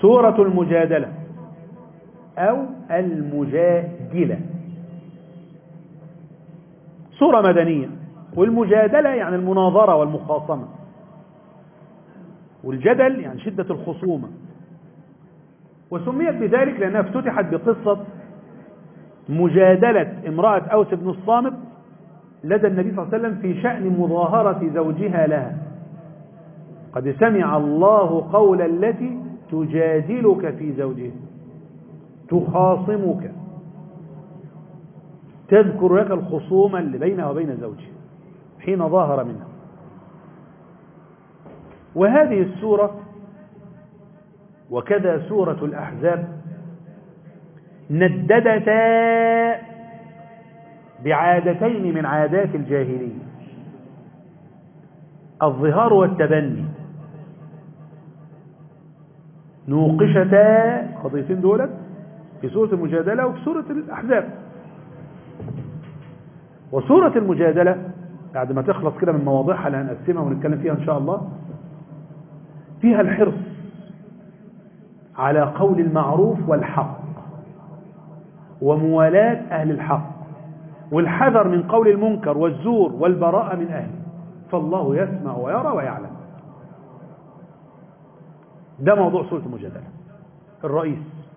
سورة المجادلة أو المجادلة سورة مدنية والمجادلة يعني المناظرة والمخاصمة والجدل يعني شدة الخصومة وسميت بذلك لأنها افتتحت بقصة مجادلة امرأة أوس بن الصامت لدى النبي صلى الله عليه وسلم في شأن مظاهرة زوجها لها قد سمع الله قول التي تجادلك في زوجها تخاصمك تذكر لك الخصومة اللي بينها وبين زوجها حين ظاهر منها وهذه السورة وكذا سورة الأحزاب نددتا بعادتين من عادات الجاهلية الظهار والتبني نوقشتا قضيتين دولت في سورة المجادلة وفي سورة الأحزاب وسورة المجادلة بعد ما تخلص كده من مواضيعها اللي هنقسمها ونتكلم فيها إن شاء الله فيها الحرص على قول المعروف والحق وموالاة أهل الحق والحذر من قول المنكر والزور والبراءة من أهله فالله يسمع ويرى ويعلم ده موضوع سورة المجادلة الرئيس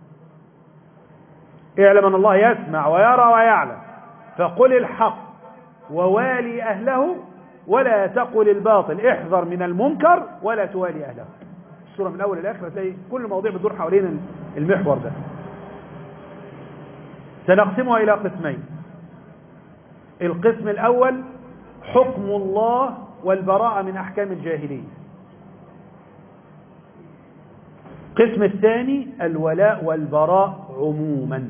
اعلم أن الله يسمع ويرى ويعلم فقل الحق ووالي أهله ولا تقل الباطل احذر من المنكر ولا توالي أهله السورة من الأول للآخر هتلاقي كل المواضيع بتدور حوالين المحور ده سنقسمها إلى قسمين القسم الأول حكم الله والبراءة من أحكام الجاهلية القسم الثاني الولاء والبراء عموما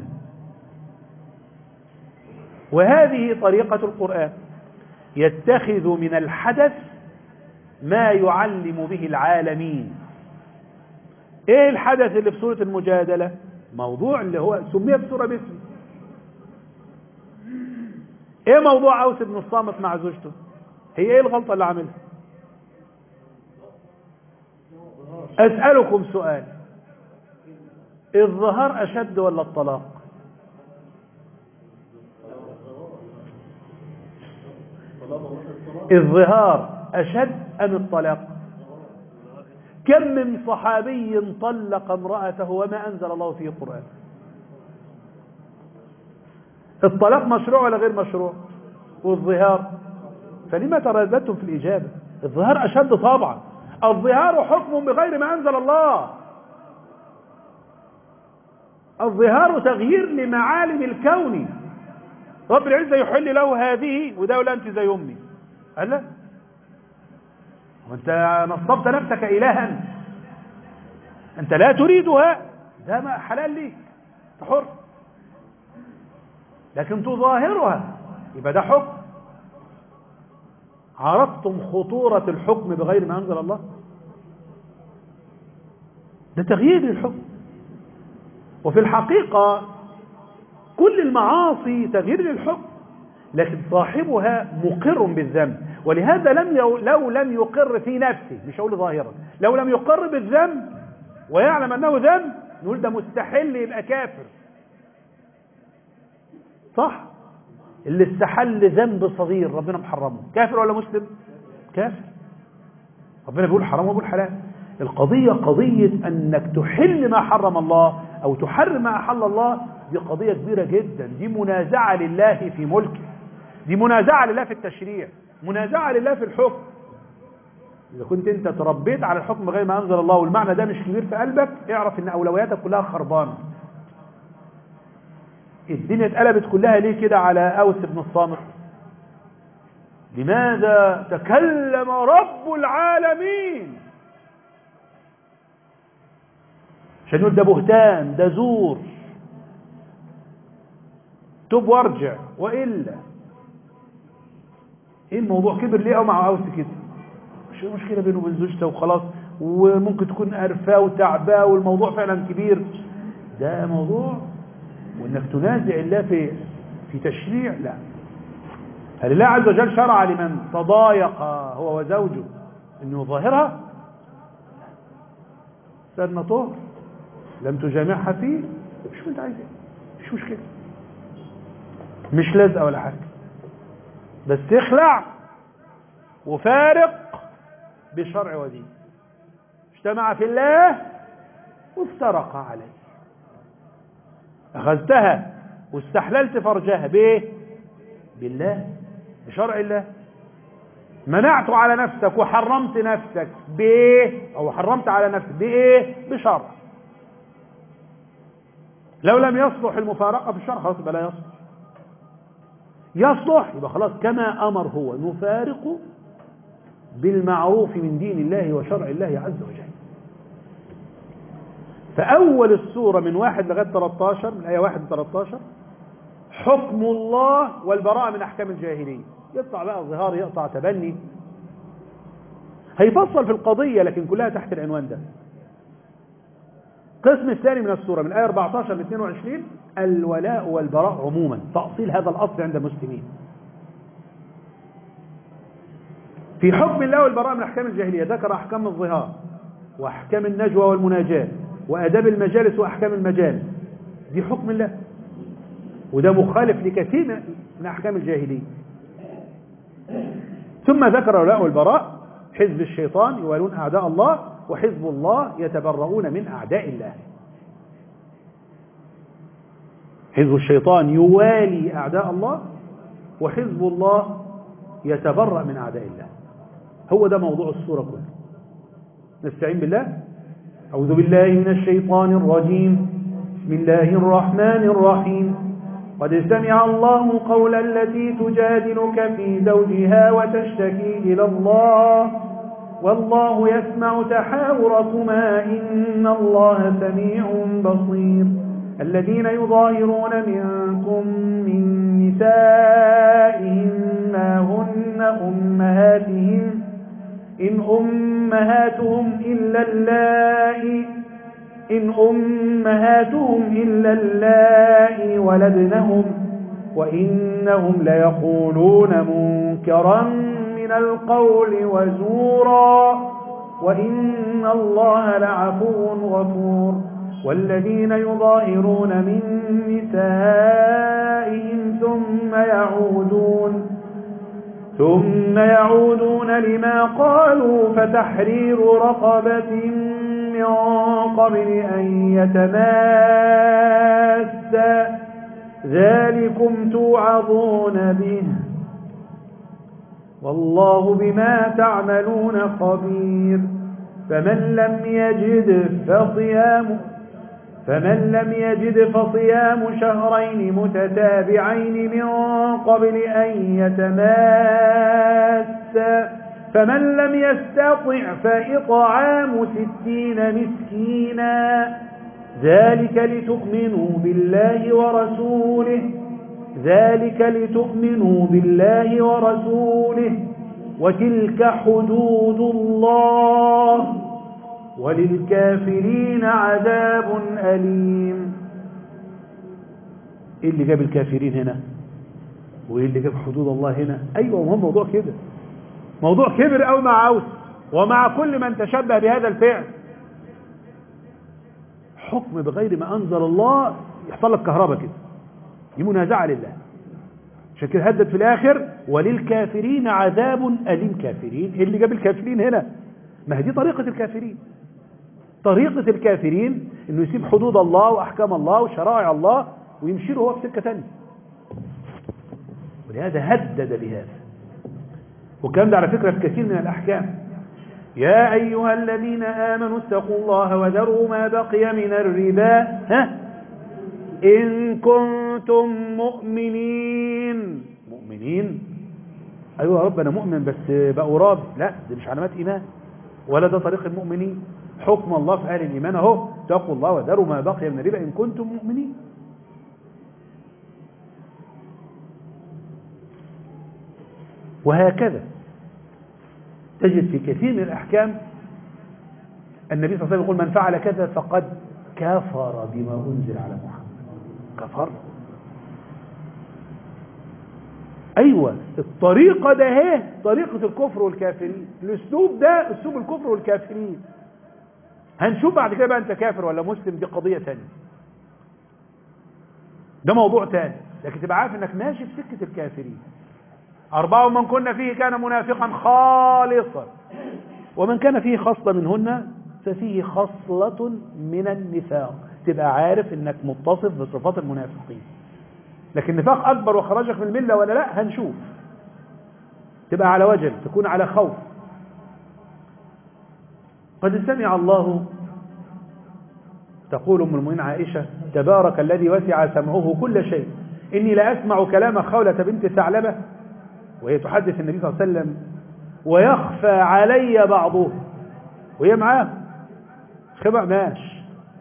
وهذه طريقة القرآن يتخذ من الحدث ما يعلم به العالمين ايه الحدث اللي في سورة المجادلة موضوع اللي هو سميت سورة باسم ايه موضوع اوس بن الصامت مع زوجته هي ايه الغلطة اللي عملها اسألكم سؤال الظهار اشد ولا الطلاق الظهار اشد ام الطلاق كم من صحابي طلق امرأته وما أنزل الله فيه القرآن الطلاق مشروع ولا غير مشروع والظهار فلما ترددتم في الإجابة الظهار أشد طبعا الظهار حكم بغير ما أنزل الله الظهار تغيير لمعالم الكون رب العزة يحل له هذه وده ولا أنت زي أمي قال لا وانت نصبت نفسك إلها انت لا تريدها ده ما حلال ليك حر لكن تظاهرها يبقى ده حكم عرفتم خطورة الحكم بغير ما أنزل الله ده تغيير للحكم وفي الحقيقة كل المعاصي تغيير للحكم لكن صاحبها مقر بالذنب ولهذا لم يو لو لم يقر في نفسه مش هقول ظاهرا لو لم يقر بالذنب ويعلم انه ذنب نقول ده مستحل يبقى كافر صح اللي استحل ذنب صغير ربنا محرمه كافر ولا مسلم كافر ربنا بيقول حرام وبيقول حلال القضية قضية انك تحل ما حرم الله او تحرم ما احل الله دي قضية كبيرة جدا دي منازعة لله في ملكه دي منازعة لله في التشريع منازعة لله في الحكم إذا كنت أنت تربيت على الحكم غير ما أنزل الله والمعنى ده مش كبير في قلبك اعرف أن أولوياتك كلها خربانة الدنيا اتقلبت كلها ليه كده على أوس بن الصامت لماذا تكلم رب العالمين عشان يقول ده بهتان ده زور تب وارجع وإلا ايه الموضوع كبر ليه او مع اوس كده مش مشكله بينه وبين زوجته وخلاص وممكن تكون قرفاه وتعباه والموضوع فعلا كبير ده موضوع وانك تنازع الله في في تشريع لا هل الله عز وجل شرع لمن تضايق هو وزوجه انه يظاهرها سيدنا طهر لم تجامعها فيه شوف انت عايز ايه مش مشكله مش لازقه ولا حاجه بس تخلع وفارق بشرع ودين اجتمع في الله وافترق عليه اخذتها واستحللت فرجها بايه بالله بشرع الله منعت على نفسك وحرمت نفسك بايه او حرمت على نفسك بايه بشرع لو لم يصلح المفارقه في الشرع خلاص يبقى لا يصلح يصلح يبقى خلاص كما امر هو نفارق بالمعروف من دين الله وشرع الله عز وجل فأول السورة من واحد لغاية 13 من آية واحد ل 13 حكم الله والبراءة من أحكام الجاهلية يقطع بقى ظهار يقطع تبني هيفصل في القضية لكن كلها تحت العنوان ده القسم الثاني من السورة من آية 14 ل 22 الولاء والبراء عموما تأصيل هذا الأصل عند المسلمين في حكم الله والبراء من أحكام الجاهلية ذكر أحكام الظهار وأحكام النجوى والمناجاة وآداب المجالس وأحكام المجالس دي حكم الله وده مخالف لكثير من أحكام الجاهلية ثم ذكر الولاء والبراء حزب الشيطان يوالون أعداء الله وحزب الله يتبرؤون من أعداء الله حزب الشيطان يوالي أعداء الله وحزب الله يتبرأ من أعداء الله هو ده موضوع السورة كله نستعين بالله أعوذ بالله من الشيطان الرجيم بسم الله الرحمن الرحيم قد سمع الله قول التي تجادلك في زوجها وتشتكي إلى الله والله يسمع تحاوركما إن الله سميع بصير الذين يظاهرون منكم من نسائهم ما هن أمهاتهم إن أمهاتهم إلا اللائي إن أمهاتهم إلا اللائي ولدنهم وإنهم ليقولون منكرا من القول وزورا وإن الله لعفو غفور والذين يظاهرون من نسائهم ثم يعودون ثم يعودون لما قالوا فتحرير رقبة من قبل أن يتماسا ذلكم توعظون به والله بما تعملون خبير فمن لم يجد فصيام فمن لم يجد فصيام شهرين متتابعين من قبل أن يتماسا فمن لم يستطع فإطعام ستين مسكينا ذلك لتؤمنوا بالله ورسوله ذلك لتؤمنوا بالله ورسوله وتلك حدود الله وللكافرين عذاب أليم ايه اللي جاب الكافرين هنا وايه اللي جاب حدود الله هنا ايوه وهو موضوع كده موضوع كبر او مع عوس ومع كل من تشبه بهذا الفعل حكم بغير ما انزل الله يحصل لك كهرباء كده دي منازعه لله عشان كده هدد في الاخر وللكافرين عذاب اليم كافرين ايه اللي جاب الكافرين هنا ما هي دي طريقه الكافرين طريقة الكافرين انه يسيب حدود الله واحكام الله وشرائع الله ويمشي له هو في سكة تانية ولهذا هدد بهذا والكلام ده على فكرة في كثير من الاحكام يا ايها الذين امنوا اتقوا الله وذروا ما بقي من الربا ها ان كنتم مؤمنين مؤمنين ايوه يا رب انا مؤمن بس بقوا راب لا دي مش علامات ايمان ولا ده طريق المؤمنين حكم الله في اهل الايمان اهو اتقوا الله وذروا ما بقي من الربا ان كنتم مؤمنين وهكذا تجد في كثير من الاحكام النبي صلى الله عليه وسلم يقول من فعل كذا فقد كفر بما انزل على محمد كفر ايوه الطريقه ده اهي طريقه الكفر والكافرين الاسلوب ده اسلوب الكفر والكافرين هنشوف بعد كده بقى انت كافر ولا مسلم دي قضية تانية ده موضوع تاني لكن تبقى عارف انك ماشي في سكة الكافرين أربعة من كنا فيه كان منافقا خالصا ومن كان فيه خصلة منهن ففيه خصلة من النفاق تبقى عارف انك متصف بصفات المنافقين لكن نفاق أكبر وخرجك من الملة ولا لا هنشوف تبقى على وجل تكون على خوف قد سمع الله تقول ام المؤمنين عائشة تبارك الذي وسع سمعه كل شيء إني لأسمع كلام خولة بنت ثعلبة وهي تحدث النبي صلى الله عليه وسلم ويخفى علي بعضه وهي معاه خبع ماش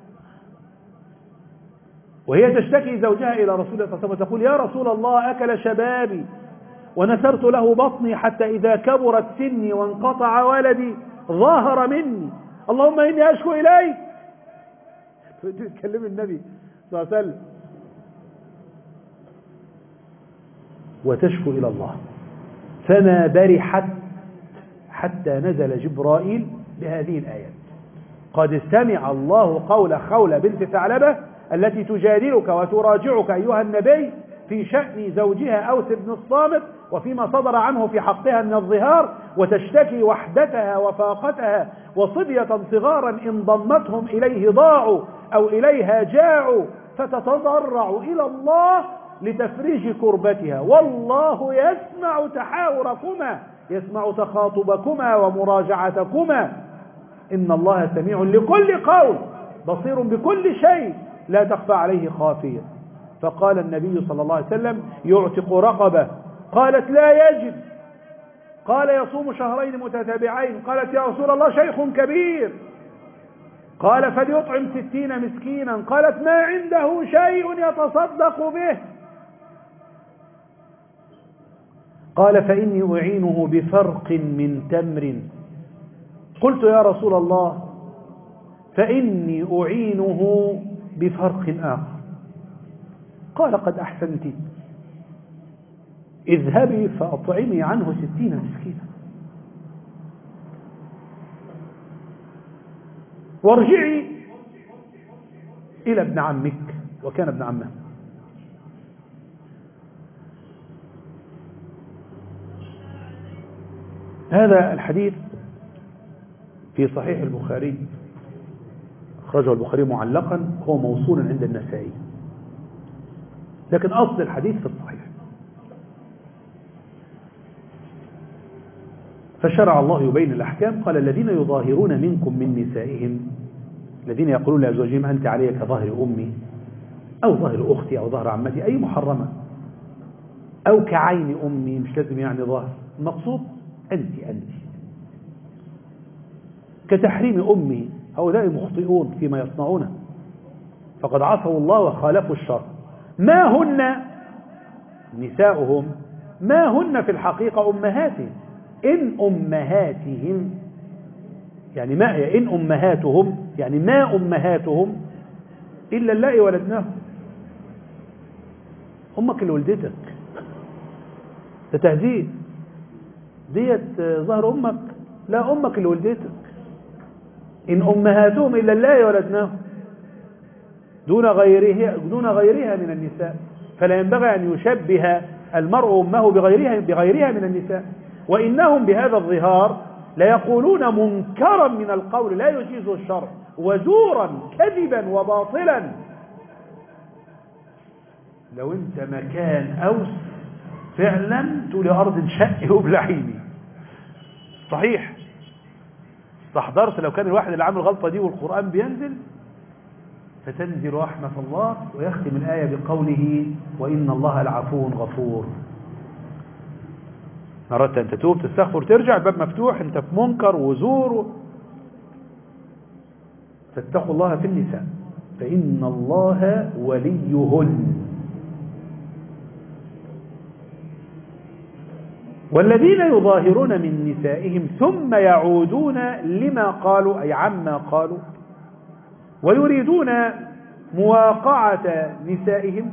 وهي تشتكي زوجها إلى رسول الله صلى الله عليه وسلم وتقول يا رسول الله أكل شبابي ونثرت له بطني حتى إذا كبرت سني وانقطع ولدي ظاهر مني اللهم إني أشكو إليك تكلم النبي صلى الله عليه وسلم وتشكو إلى الله فما برحت حتى نزل جبرائيل بهذه الآيات قد سمع الله قول خولة بنت ثعلبة التي تجادلك وتراجعك أيها النبي في شأن زوجها أوس بن الصامت وفيما صدر عنه في حقها من الظهار وتشتكي وحدتها وفاقتها وصبية صغارا إن ضمتهم إليه ضاعوا أو إليها جاعوا فتتضرع إلى الله لتفريج كربتها والله يسمع تحاوركما يسمع تخاطبكما ومراجعتكما إن الله سميع لكل قول بصير بكل شيء لا تخفى عليه خافية فقال النبي صلى الله عليه وسلم يعتق رقبة قالت لا يجب قال يصوم شهرين متتابعين قالت يا رسول الله شيخ كبير قال فليطعم ستين مسكينا قالت ما عنده شيء يتصدق به قال فإني أعينه بفرق من تمر قلت يا رسول الله فإني أعينه بفرق آخر قال قد أحسنت اذهبي فأطعمي عنه ستين مسكينا وارجعي إلى ابن عمك وكان ابن عمه هذا الحديث في صحيح البخاري أخرجه البخاري معلقا هو موصول عند النسائي لكن أصل الحديث في الصحيح فشرع الله يبين الأحكام قال الذين يظاهرون منكم من نسائهم الذين يقولون لأزواجهم أنت علي كظهر أمي أو ظهر أختي أو ظهر عمتي أي محرمة أو كعين أمي مش لازم يعني ظهر المقصود أنت أنت كتحريم أمي هؤلاء مخطئون فيما يصنعونه فقد عصوا الله وخالفوا الشر ما هن نساؤهم ما هن في الحقيقة أمهاتهم إن أمهاتهم يعني ما هي إن أمهاتهم يعني ما أمهاتهم إلا اللائي ولدناهم أمك اللي ولدتك ده تهديد ديت ظهر أمك لا أمك اللي ولدتك إن أمهاتهم إلا اللائي ولدناهم دون غيره دون غيرها من النساء فلا ينبغي أن يشبه المرء أمه بغيرها بغيرها من النساء وإنهم بهذا الظهار ليقولون منكرا من القول لا يجيزه الشرع وزورا كذبا وباطلا لو انت مكان أوس فعلا تقول يا أرض انشقي وبلعيني صحيح استحضرت لو كان الواحد اللي عامل الغلطة دي والقرآن بينزل فتنزل رحمة الله ويختم الآية بقوله وإن الله العفو غفور أردت أن تتوب تستغفر ترجع الباب مفتوح أنت في منكر وزور فاتقوا الله في النساء فإن الله وليهن والذين يظاهرون من نسائهم ثم يعودون لما قالوا أي عما قالوا ويريدون مواقعة نسائهم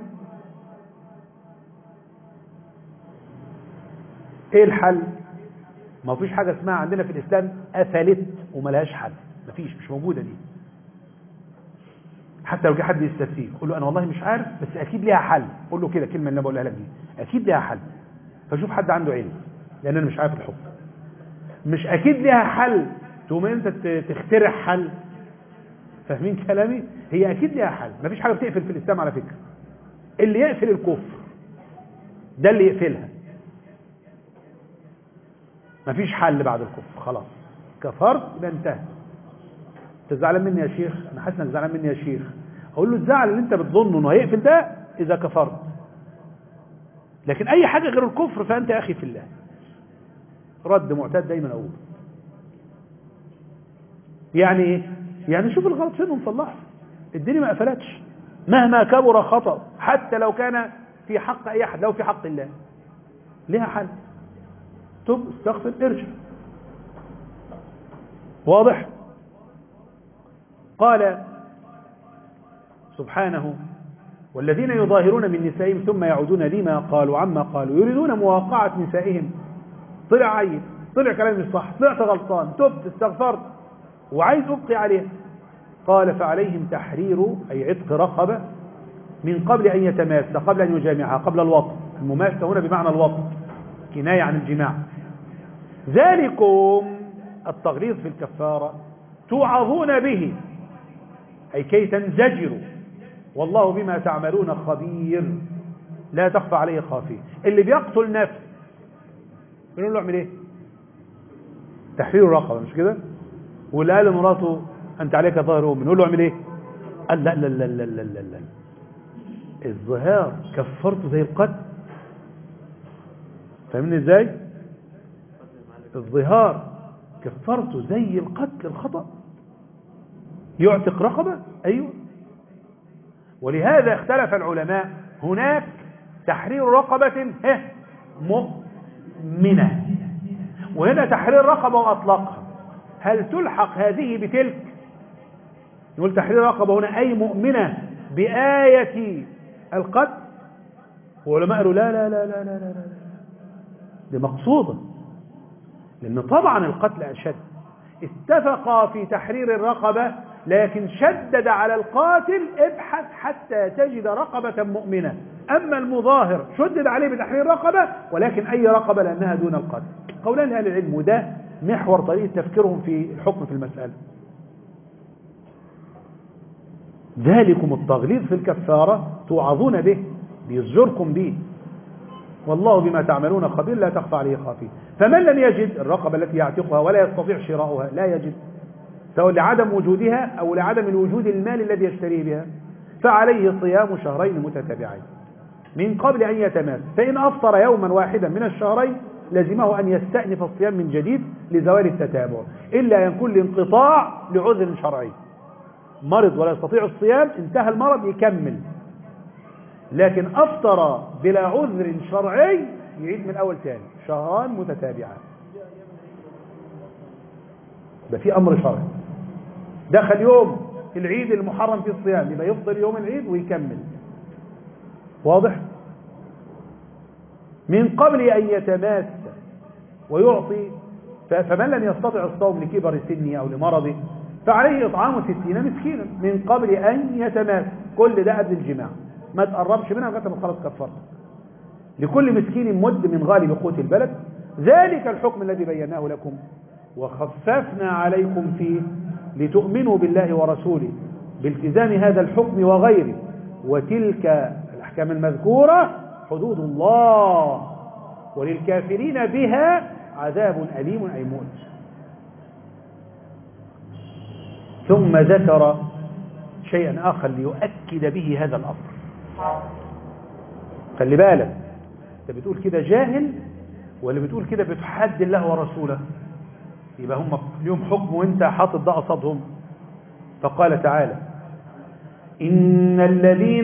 ايه الحل ما فيش حاجة اسمها عندنا في الاسلام افلت وملهاش حل ما فيش مش موجودة دي حتى لو جه حد يستفتيه قول له انا والله مش عارف بس اكيد ليها حل قول له كده الكلمه اللي انا بقولها لك دي اكيد ليها حل فشوف حد عنده علم لان انا مش عارف الحكم مش اكيد ليها حل تقوم انت ت- تخترع حل فاهمين كلامي هي اكيد ليها حل مفيش حاجه بتقفل في الاسلام على فكره اللي يقفل الكفر ده اللي يقفلها مفيش حل بعد الكفر خلاص كفرت يبقى انتهى انت زعلان مني يا شيخ انا حاسس انك زعلان مني يا شيخ اقول له الزعل اللي انت بتظنه انه هيقفل ده اذا كفرت لكن اي حاجه غير الكفر فانت يا اخي في الله رد معتاد دايما اقول يعني ايه يعني شوف الغلط فين ونصلحه الدنيا ما قفلتش مهما كبر خطأ حتى لو كان في حق اي احد لو في حق الله ليها حل تب استغفر ارجع واضح قال سبحانه والذين يظاهرون من نسائهم ثم يعودون لما قالوا عما قالوا يريدون مواقعة نسائهم طلع عيب طلع كلام مش صح طلعت غلطان تبت استغفرت وعايز ابقي عليه قال فعليهم تحرير اي عتق رقبه من قبل ان يتماس قبل ان يجامعها قبل الوطن المماسه هنا بمعنى الوطن كنايه عن الجماع ذلكم التغليظ في الكفاره توعظون به اي كي تنزجروا والله بما تعملون خبير لا تخفى عليه خافيه اللي بيقتل نفس بنقول له اعمل ايه تحرير الرقبه مش كده واللي قال لمراته انت عليك ظاهر امي نقول له اعمل ايه قال لا لا لا لا لا لا, لا. الظهار كفرته زي القتل فاهمني ازاي الظهار كفرته زي القتل الخطأ يعتق رقبة ايوه ولهذا اختلف العلماء هناك تحرير رقبة ها مؤمنة وهنا تحرير رقبة وأطلقها هل تلحق هذه بتلك نقول تحرير رقبة هنا أي مؤمنة بآية القتل وعلماء قالوا لا لا لا لا لا لا لا دي مقصودة لأن طبعا القتل أشد اتفقا في تحرير الرقبة لكن شدد على القاتل ابحث حتى تجد رقبة مؤمنة أما المظاهر شدد عليه بتحرير رقبة ولكن أي رقبة لأنها دون القتل قولان أهل العلم وده محور طريقة تفكيرهم في الحكم في المسألة ذلكم التغليظ في الكفارة توعظون به بيزجركم به والله بما تعملون خبير لا تخفى عليه خافيه فمن لم يجد الرقبة التي يعتقها ولا يستطيع شراؤها لا يجد سواء لعدم وجودها أو لعدم الوجود المال الذي يشتري بها فعليه صيام شهرين متتابعين من قبل أن يتماس فإن أفطر يوما واحدا من الشهرين لزمه أن يستأنف الصيام من جديد لزوال التتابع إلا أن يكون الانقطاع لعذر شرعي مرض ولا يستطيع الصيام انتهى المرض يكمل لكن أفطر بلا عذر شرعي يعيد من أول تاني شهران متتابعان ده في أمر شرعي دخل يوم العيد المحرم في الصيام يبقى يفطر يوم العيد ويكمل واضح من قبل أن يتماس ويعطي فمن لم يستطع الصوم لكبر سنه أو لمرضه فعليه إطعام ستين مسكينا من قبل أن يتماس كل ده قبل الجماع ما تقربش منها لغايه ما تخلص كفارتك لكل مسكين مد من غالب قوت البلد ذلك الحكم الذي بيناه لكم وخففنا عليكم فيه لتؤمنوا بالله ورسوله بالتزام هذا الحكم وغيره وتلك الأحكام المذكورة حدود الله وللكافرين بها عذاب أليم أي موت ثم ذكر شيئا آخر ليؤكد به هذا الأمر خلي بالك انت بتقول كده جاهل ولا بتقول كده بتحد الله ورسوله يبقى هم ليهم حكم وانت حاطط ده قصادهم فقال تعالى إن الذين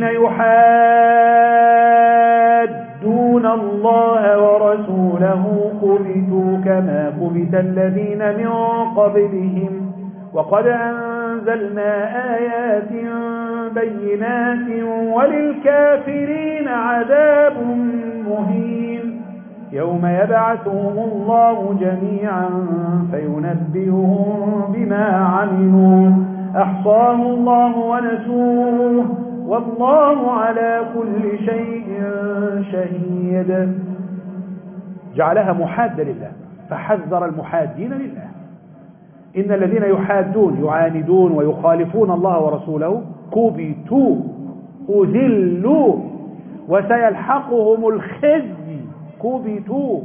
يحادون الله ورسوله كبتوا كما كبت الذين من قبلهم وقد أنزلنا آيات بينات وللكافرين عذاب مهين يوم يبعثهم الله جميعا فينبئهم بما عملوا أحصاه الله ونسوه والله على كل شيء شهيد جعلها محادة لله فحذر المحادين لله إن الذين يحادون يعاندون ويخالفون الله ورسوله كبتوا أذلوا وسيلحقهم الخزي كبتوا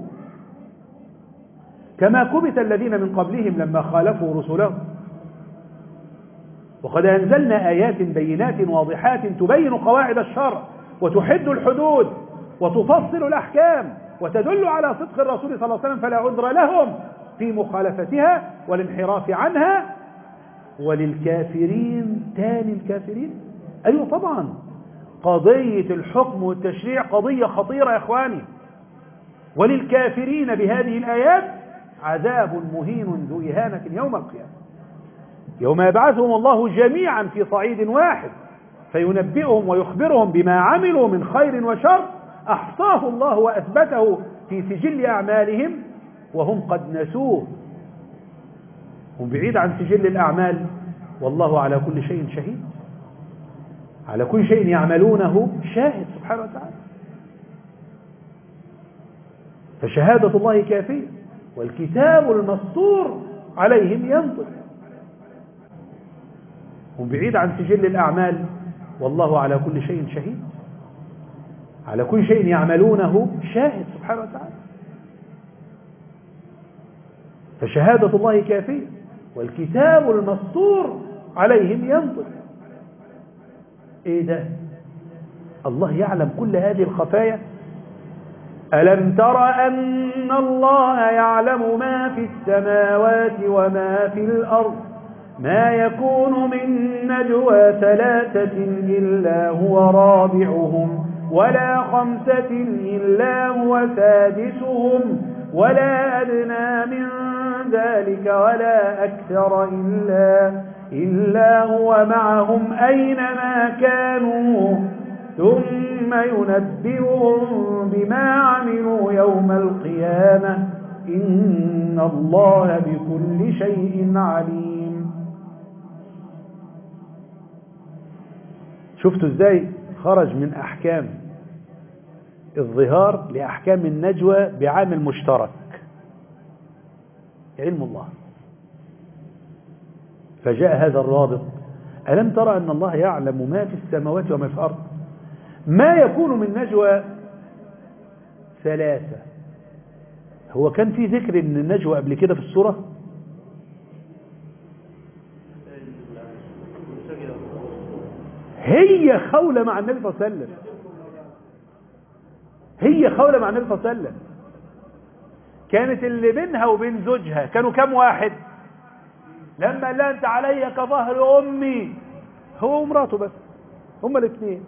كما كبت الذين من قبلهم لما خالفوا رسلهم وقد أنزلنا آيات بينات واضحات تبين قواعد الشرع وتحد الحدود وتفصل الأحكام وتدل على صدق الرسول صلى الله عليه وسلم فلا عذر لهم في مخالفتها والانحراف عنها وللكافرين تاني الكافرين أيوة طبعا قضية الحكم والتشريع قضية خطيرة يا إخواني وللكافرين بهذه الآيات عذاب مهين ذو إهانة يوم القيامة يوم يبعثهم الله جميعا في صعيد واحد فينبئهم ويخبرهم بما عملوا من خير وشر أحصاه الله وأثبته في سجل أعمالهم وهم قد نسوه هم بعيد عن سجل الأعمال والله على كل شيء شهيد على كل شيء يعملونه شاهد سبحانه وتعالى فشهادة الله كافية والكتاب المسطور عليهم ينطق هم بعيد عن سجل الأعمال والله على كل شيء شهيد على كل شيء يعملونه شاهد سبحانه وتعالى فشهادة الله كافية والكتاب المسطور عليهم ينطق ايه ده الله يعلم كل هذه الخفايا ألم تر أن الله يعلم ما في السماوات وما في الأرض ما يكون من نجوى ثلاثة إلا هو رابعهم ولا خمسة إلا هو سادسهم ولا أدنى من ذلك ولا أكثر إلا, إلا هو معهم أينما كانوا ثم ينبئهم بما عملوا يوم القيامة إن الله بكل شيء عليم شفتوا ازاي خرج من أحكام الظهار لأحكام النجوى بعامل مشترك علم الله فجاء هذا الرابط ألم ترى أن الله يعلم ما في السماوات وما في الأرض ما يكون من نجوى ثلاثة هو كان في ذكر ان النجوى قبل كده في السورة هي خولة مع النبي صلى الله عليه وسلم هي خولة مع النبي صلى الله عليه وسلم كانت اللي بينها وبين زوجها كانوا كم واحد لما لا انت علي كظهر امي هو ومراته بس هما الاثنين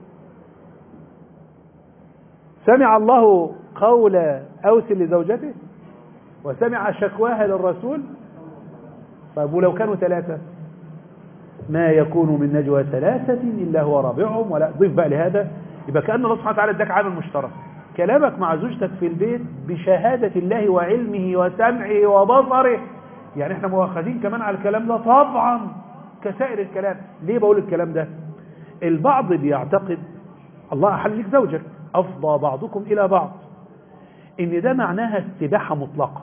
سمع الله قول اوس لزوجته وسمع شكواها للرسول طيب ولو كانوا ثلاثة ما يكون من نجوى ثلاثة إلا هو رابعهم ولا ضيف بقى لهذا يبقى كأن الله سبحانه وتعالى اداك عامل مشترك كلامك مع زوجتك في البيت بشهادة الله وعلمه وسمعه وبصره يعني احنا مؤاخذين كمان على الكلام ده طبعا كسائر الكلام ليه بقول الكلام ده البعض بيعتقد الله أحل لك زوجك أفضى بعضكم إلى بعض إن ده معناها استباحة مطلقة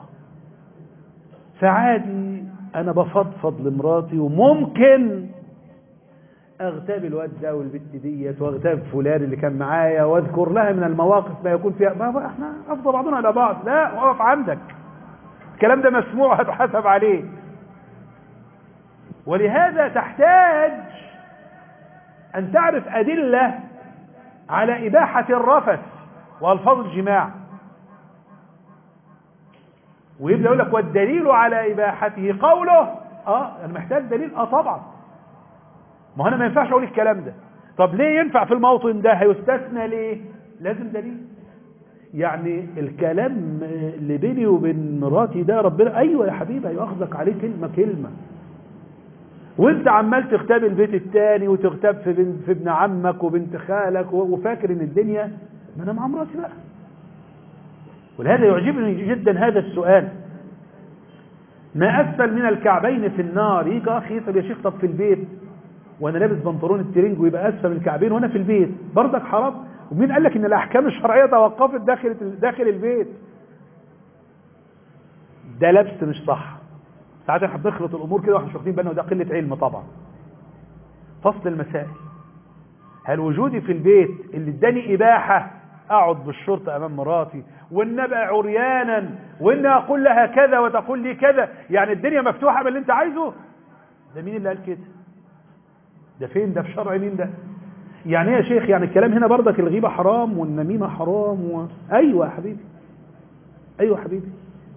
فعادي أنا بفضفض لمراتي وممكن اغتاب الواد ده والبت ديت واغتاب فلان اللي كان معايا واذكر لها من المواقف ما يكون فيها ما احنا افضل بعضنا الى بعض لا وقف عندك الكلام ده مسموع هتحاسب عليه ولهذا تحتاج ان تعرف ادله على اباحه الرفث والفاظ الجماع ويبدا يقول لك والدليل على اباحته قوله اه انا محتاج دليل اه طبعا ما انا ما ينفعش اقول الكلام ده طب ليه ينفع في الموطن ده هيستثنى ليه لازم دليل يعني الكلام اللي بيني وبين مراتي ده ربنا ايوه يا حبيبي هيؤاخذك عليه كلمه كلمه وانت عمال تغتاب البيت التاني وتغتاب في, بنت في ابن عمك وبنت خالك وفاكر ان الدنيا ما انا مع مراتي بقى ولهذا يعجبني جدا هذا السؤال ما اسفل من الكعبين في النار يجي اخي يسال يا شيخ طب في البيت وانا لابس بنطلون الترنج ويبقى اسفل من الكعبين وانا في البيت برضك حرام ومين قال لك ان الاحكام الشرعيه توقفت داخل داخل البيت ده لبس مش صح ساعات احنا بنخلط الامور كده واحنا مش واخدين بالنا وده قله علم طبعا فصل المسائل هل وجودي في البيت اللي اداني اباحه اقعد بالشرطه امام مراتي وان ابقى عريانا وان اقول لها كذا وتقول لي كذا يعني الدنيا مفتوحه باللي انت عايزه ده مين اللي قال كده ده فين ده في شرع مين ده يعني ايه يا شيخ يعني الكلام هنا برضك الغيبه حرام والنميمه حرام و... ايوه يا حبيبي ايوه يا حبيبي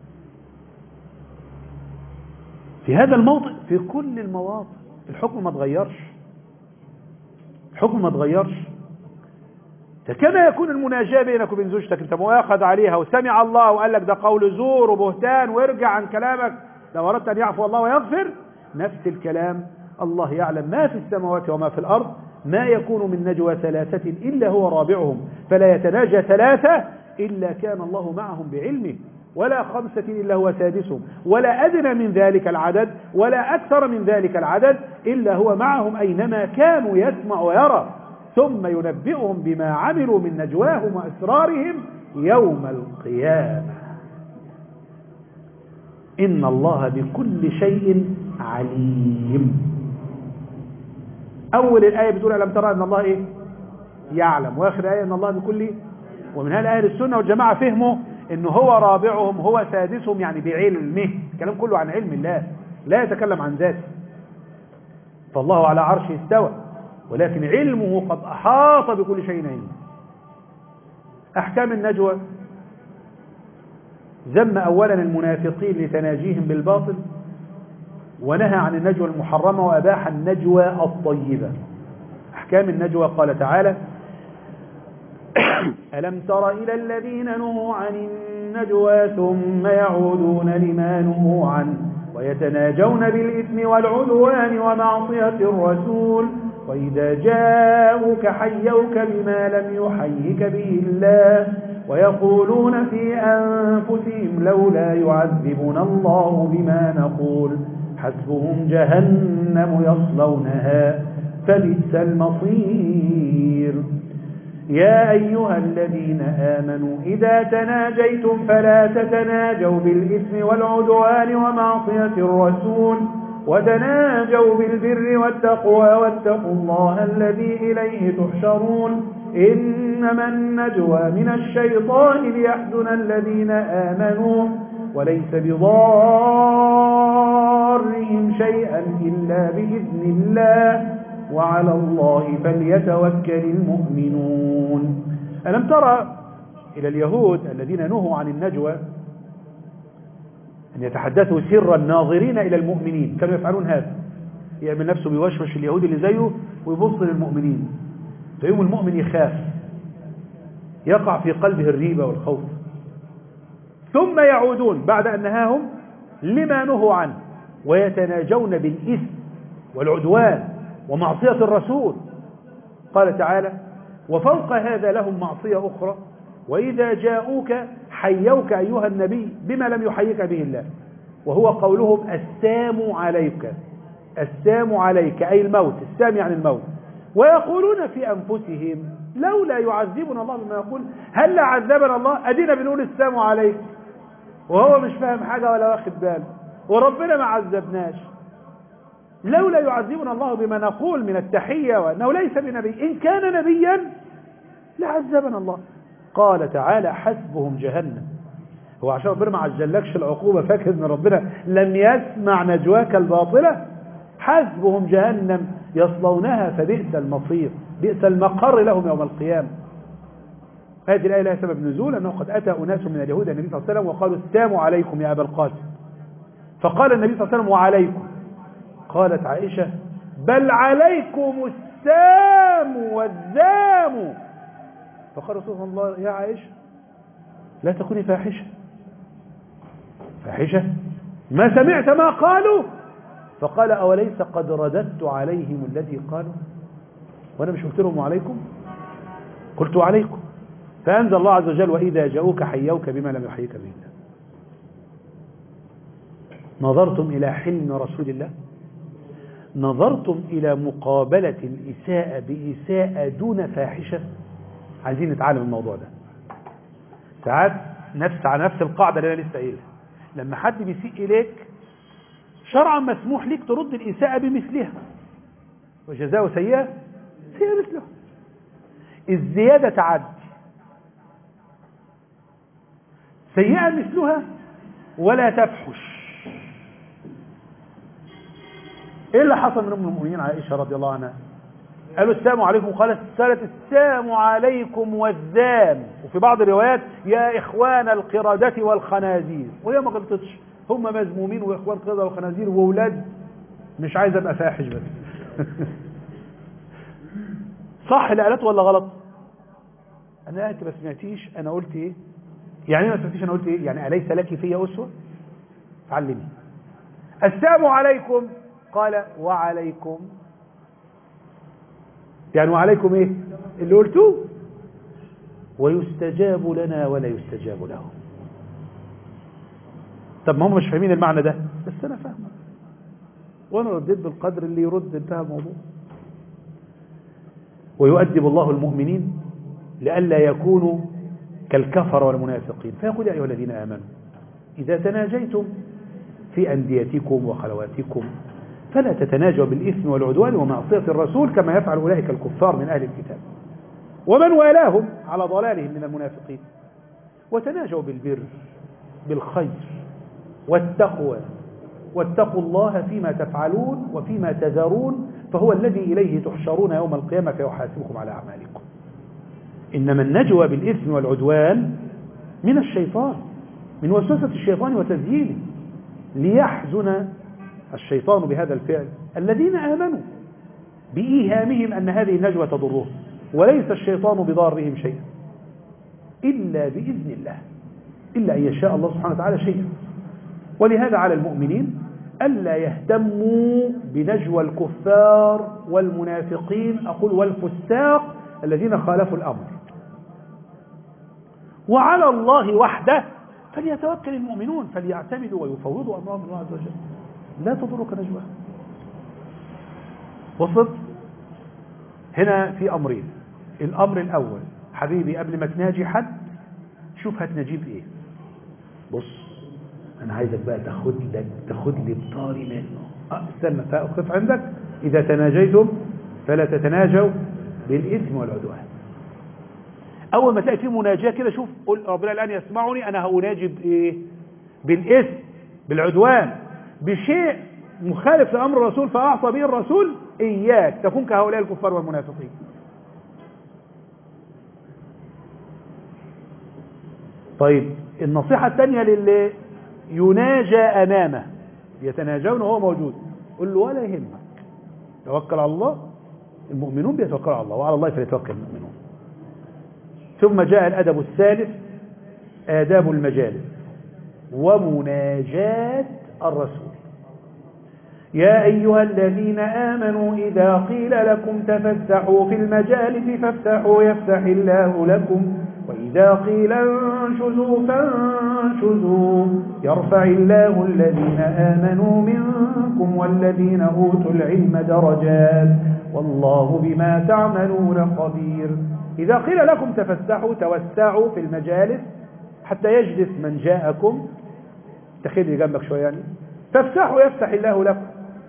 في هذا الموطن في كل المواطن الحكم ما اتغيرش الحكم ما اتغيرش فكما يكون المناجاة بينك وبين زوجتك انت مؤاخذ عليها وسمع الله وقال لك ده قول زور وبهتان وارجع عن كلامك لو اردت ان يعفو الله ويغفر نفس الكلام الله يعلم ما في السماوات وما في الارض ما يكون من نجوى ثلاثة إلا هو رابعهم فلا يتناجى ثلاثة إلا كان الله معهم بعلمه ولا خمسة إلا هو سادسهم ولا أدنى من ذلك العدد ولا أكثر من ذلك العدد إلا هو معهم أينما كانوا يسمع ويرى ثم ينبئهم بما عملوا من نجواهم وأسرارهم يوم القيامة إن الله بكل شيء عليم أول الآية بتقول ألم ترى أن الله إيه يعلم وآخر آية أن الله بكل ومن هذا أهل السنة والجماعة فهموا أنه هو رابعهم هو سادسهم يعني بعلمه الكلام كله عن علم الله لا يتكلم عن ذاته فالله على عرشه استوى ولكن علمه قد أحاط بكل شيء علم أحكام النجوى ذم أولا المنافقين لتناجيهم بالباطل ونهى عن النجوى المحرمة وأباح النجوى الطيبة أحكام النجوى قال تعالى ألم تر إلى الذين نهوا عن النجوى ثم يعودون لما نهوا عنه ويتناجون بالإثم والعدوان ومعصية الرسول وإذا جاءوك حيوك بما لم يحيك به الله ويقولون في أنفسهم لولا يعذبنا الله بما نقول حسبهم جهنم يصلونها فبئس المصير يا أيها الذين آمنوا إذا تناجيتم فلا تتناجوا بالإثم والعدوان ومعصية الرسول وتناجوا بالبر والتقوى واتقوا الله الذي إليه تحشرون إنما النجوى من الشيطان ليحزن الذين آمنوا وليس بضارهم شيئا إلا بإذن الله وعلى الله فليتوكل المؤمنون ألم ترى إلى اليهود الذين نهوا عن النجوى أن يتحدثوا سرا ناظرين إلى المؤمنين كانوا يفعلون هذا يعمل نفسه بيوشوش اليهود اللي زيه ويبص للمؤمنين فيوم المؤمن يخاف يقع في قلبه الريبة والخوف ثم يعودون بعد أن نهاهم لما نهوا عنه ويتناجون بالإثم والعدوان ومعصية الرسول قال تعالى وفوق هذا لهم معصية أخرى وإذا جاءوك حيوك أيها النبي بما لم يحيك به الله وهو قولهم السام عليك السام عليك أي الموت السام يعني الموت ويقولون في أنفسهم لولا يعذبنا الله بما يقول هل عذبنا الله أدينا بنقول السام عليك وهو مش فاهم حاجة ولا واخد باله وربنا ما عذبناش لولا يعذبنا الله بما نقول من التحية وأنه ليس بنبي إن كان نبيا لعذبنا الله قال تعالى حسبهم جهنم هو عشان ربنا ما عجلكش العقوبة فاكر ان ربنا لم يسمع نجواك الباطلة حسبهم جهنم يصلونها فبئس المصير بئس المقر لهم يوم القيامة هذه الآية لها سبب نزول أنه قد أتى أناس من اليهود النبي صلى الله عليه وسلم وقالوا السلام عليكم يا أبا القاسم فقال النبي صلى الله عليه وسلم وعليكم قالت عائشة بل عليكم السام والزام فقال رسول الله يا عائشة لا تكوني فاحشة فاحشة ما سمعت ما قالوا فقال أوليس قد رددت عليهم الذي قالوا وأنا مش قلت لهم عليكم قلت عليكم فأنزل الله عز وجل وإذا جاءوك حيوك بما لم يحيك به الله نظرتم إلى حلم رسول الله نظرتم إلى مقابلة الإساءة بإساءة دون فاحشة عايزين نتعلم الموضوع ده ساعات نفس على نفس القاعدة اللي أنا لسه قايلها لما حد بيسيء إليك شرعا مسموح ليك ترد الإساءة بمثلها وجزاء سيئة سيئة مثلها الزيادة تعدي سيئة مثلها ولا تفحش ايه اللي حصل من ام المؤمنين عائشة رضي الله عنها قالوا السلام عليكم قالت قالت السلام عليكم والزام وفي بعض الروايات يا اخوان القردة والخنازير وهي ما غلطتش هم مذمومين واخوان القردة والخنازير واولاد مش عايز ابقى فاحش بس صح اللي قالته ولا غلط انا انت ما سمعتيش انا قلت ايه يعني ما سمعتيش انا قلت ايه يعني اليس لك في اسوه علمي السلام عليكم قال وعليكم يعني وعليكم ايه اللي قلتوه ويستجاب لنا ولا يستجاب لهم طب ما هم مش فاهمين المعنى ده بس انا فاهمه وانا رديت بالقدر اللي يرد انتهى الموضوع ويؤدب الله المؤمنين لئلا يكونوا كالكفر والمنافقين فيقول يا ايها الذين امنوا اذا تناجيتم في انديتكم وخلواتكم فلا تتناجوا بالإثم والعدوان ومعصية الرسول كما يفعل أولئك الكفار من أهل الكتاب ومن والاهم على ضلالهم من المنافقين وتناجوا بالبر بالخير والتقوى واتقوا الله فيما تفعلون وفيما تذرون فهو الذي إليه تحشرون يوم القيامة فيحاسبكم على أعمالكم إنما النجوى بالإثم والعدوان من الشيطان من وسوسة الشيطان وتزيينه ليحزن الشيطان بهذا الفعل الذين آمنوا بإيهامهم أن هذه النجوى تضرهم وليس الشيطان بضارهم شيئا إلا بإذن الله إلا أن يشاء الله سبحانه وتعالى شيئا ولهذا على المؤمنين ألا يهتموا بنجوى الكفار والمنافقين أقول والفساق الذين خالفوا الأمر وعلى الله وحده فليتوكل المؤمنون فليعتمدوا ويفوضوا أمرهم الله عز وجل لا تضرك نجوى وصلت هنا في أمرين الأمر الأول حبيبي قبل ما تناجي حد شوف هتناجيه بإيه بص أنا عايزك بقى تاخد لك تاخد لي بطاري منه أه استنى فأقف عندك إذا تناجيتم فلا تتناجوا بالإثم والعدوان أول ما تلاقي في مناجاة كده شوف قل ربنا الآن يسمعني أنا هناجي بإيه بالإثم بالعدوان بشيء مخالف لأمر الرسول فأعصى به الرسول إياك تكون كهؤلاء الكفار والمنافقين طيب النصيحة الثانية للي يناجى أمامه يتناجون وهو موجود قل له ولا يهمك توكل على الله المؤمنون بيتوكلوا على الله وعلى الله فليتوكل المؤمنون ثم جاء الأدب الثالث آداب المجالس ومناجاة الرسول يا أيها الذين آمنوا إذا قيل لكم تفسحوا في المجالس فافتحوا يفتح الله لكم وإذا قيل انشزوا فانشزوا يرفع الله الذين آمنوا منكم والذين أوتوا العلم درجات والله بما تعملون خبير إذا قيل لكم تفسحوا توسعوا في المجالس حتى يجلس من جاءكم تخيل جنبك شوية يعني تفسحوا يفتح الله لكم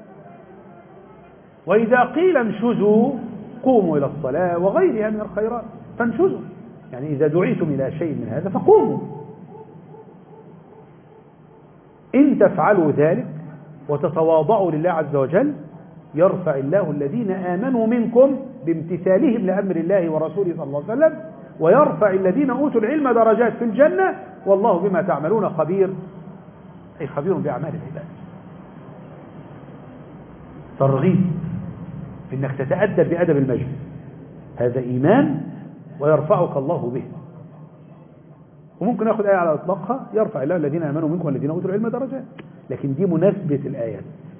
وإذا قيل انشزوا قوموا إلى الصلاة وغيرها من الخيرات فانشزوا يعني إذا دعيتم إلى شيء من هذا فقوموا إن تفعلوا ذلك وتتواضعوا لله عز وجل يرفع الله الذين آمنوا منكم بامتثالهم لأمر الله ورسوله صلى الله عليه وسلم ويرفع الذين أوتوا العلم درجات في الجنة والله بما تعملون خبير أي خبير بأعمال العباد ترغيب في انك تتأدب بأدب المجلس هذا إيمان ويرفعك الله به وممكن ناخذ آية على إطلاقها يرفع الله الذين آمنوا منكم والذين أوتوا العلم درجات لكن دي مناسبة الآيات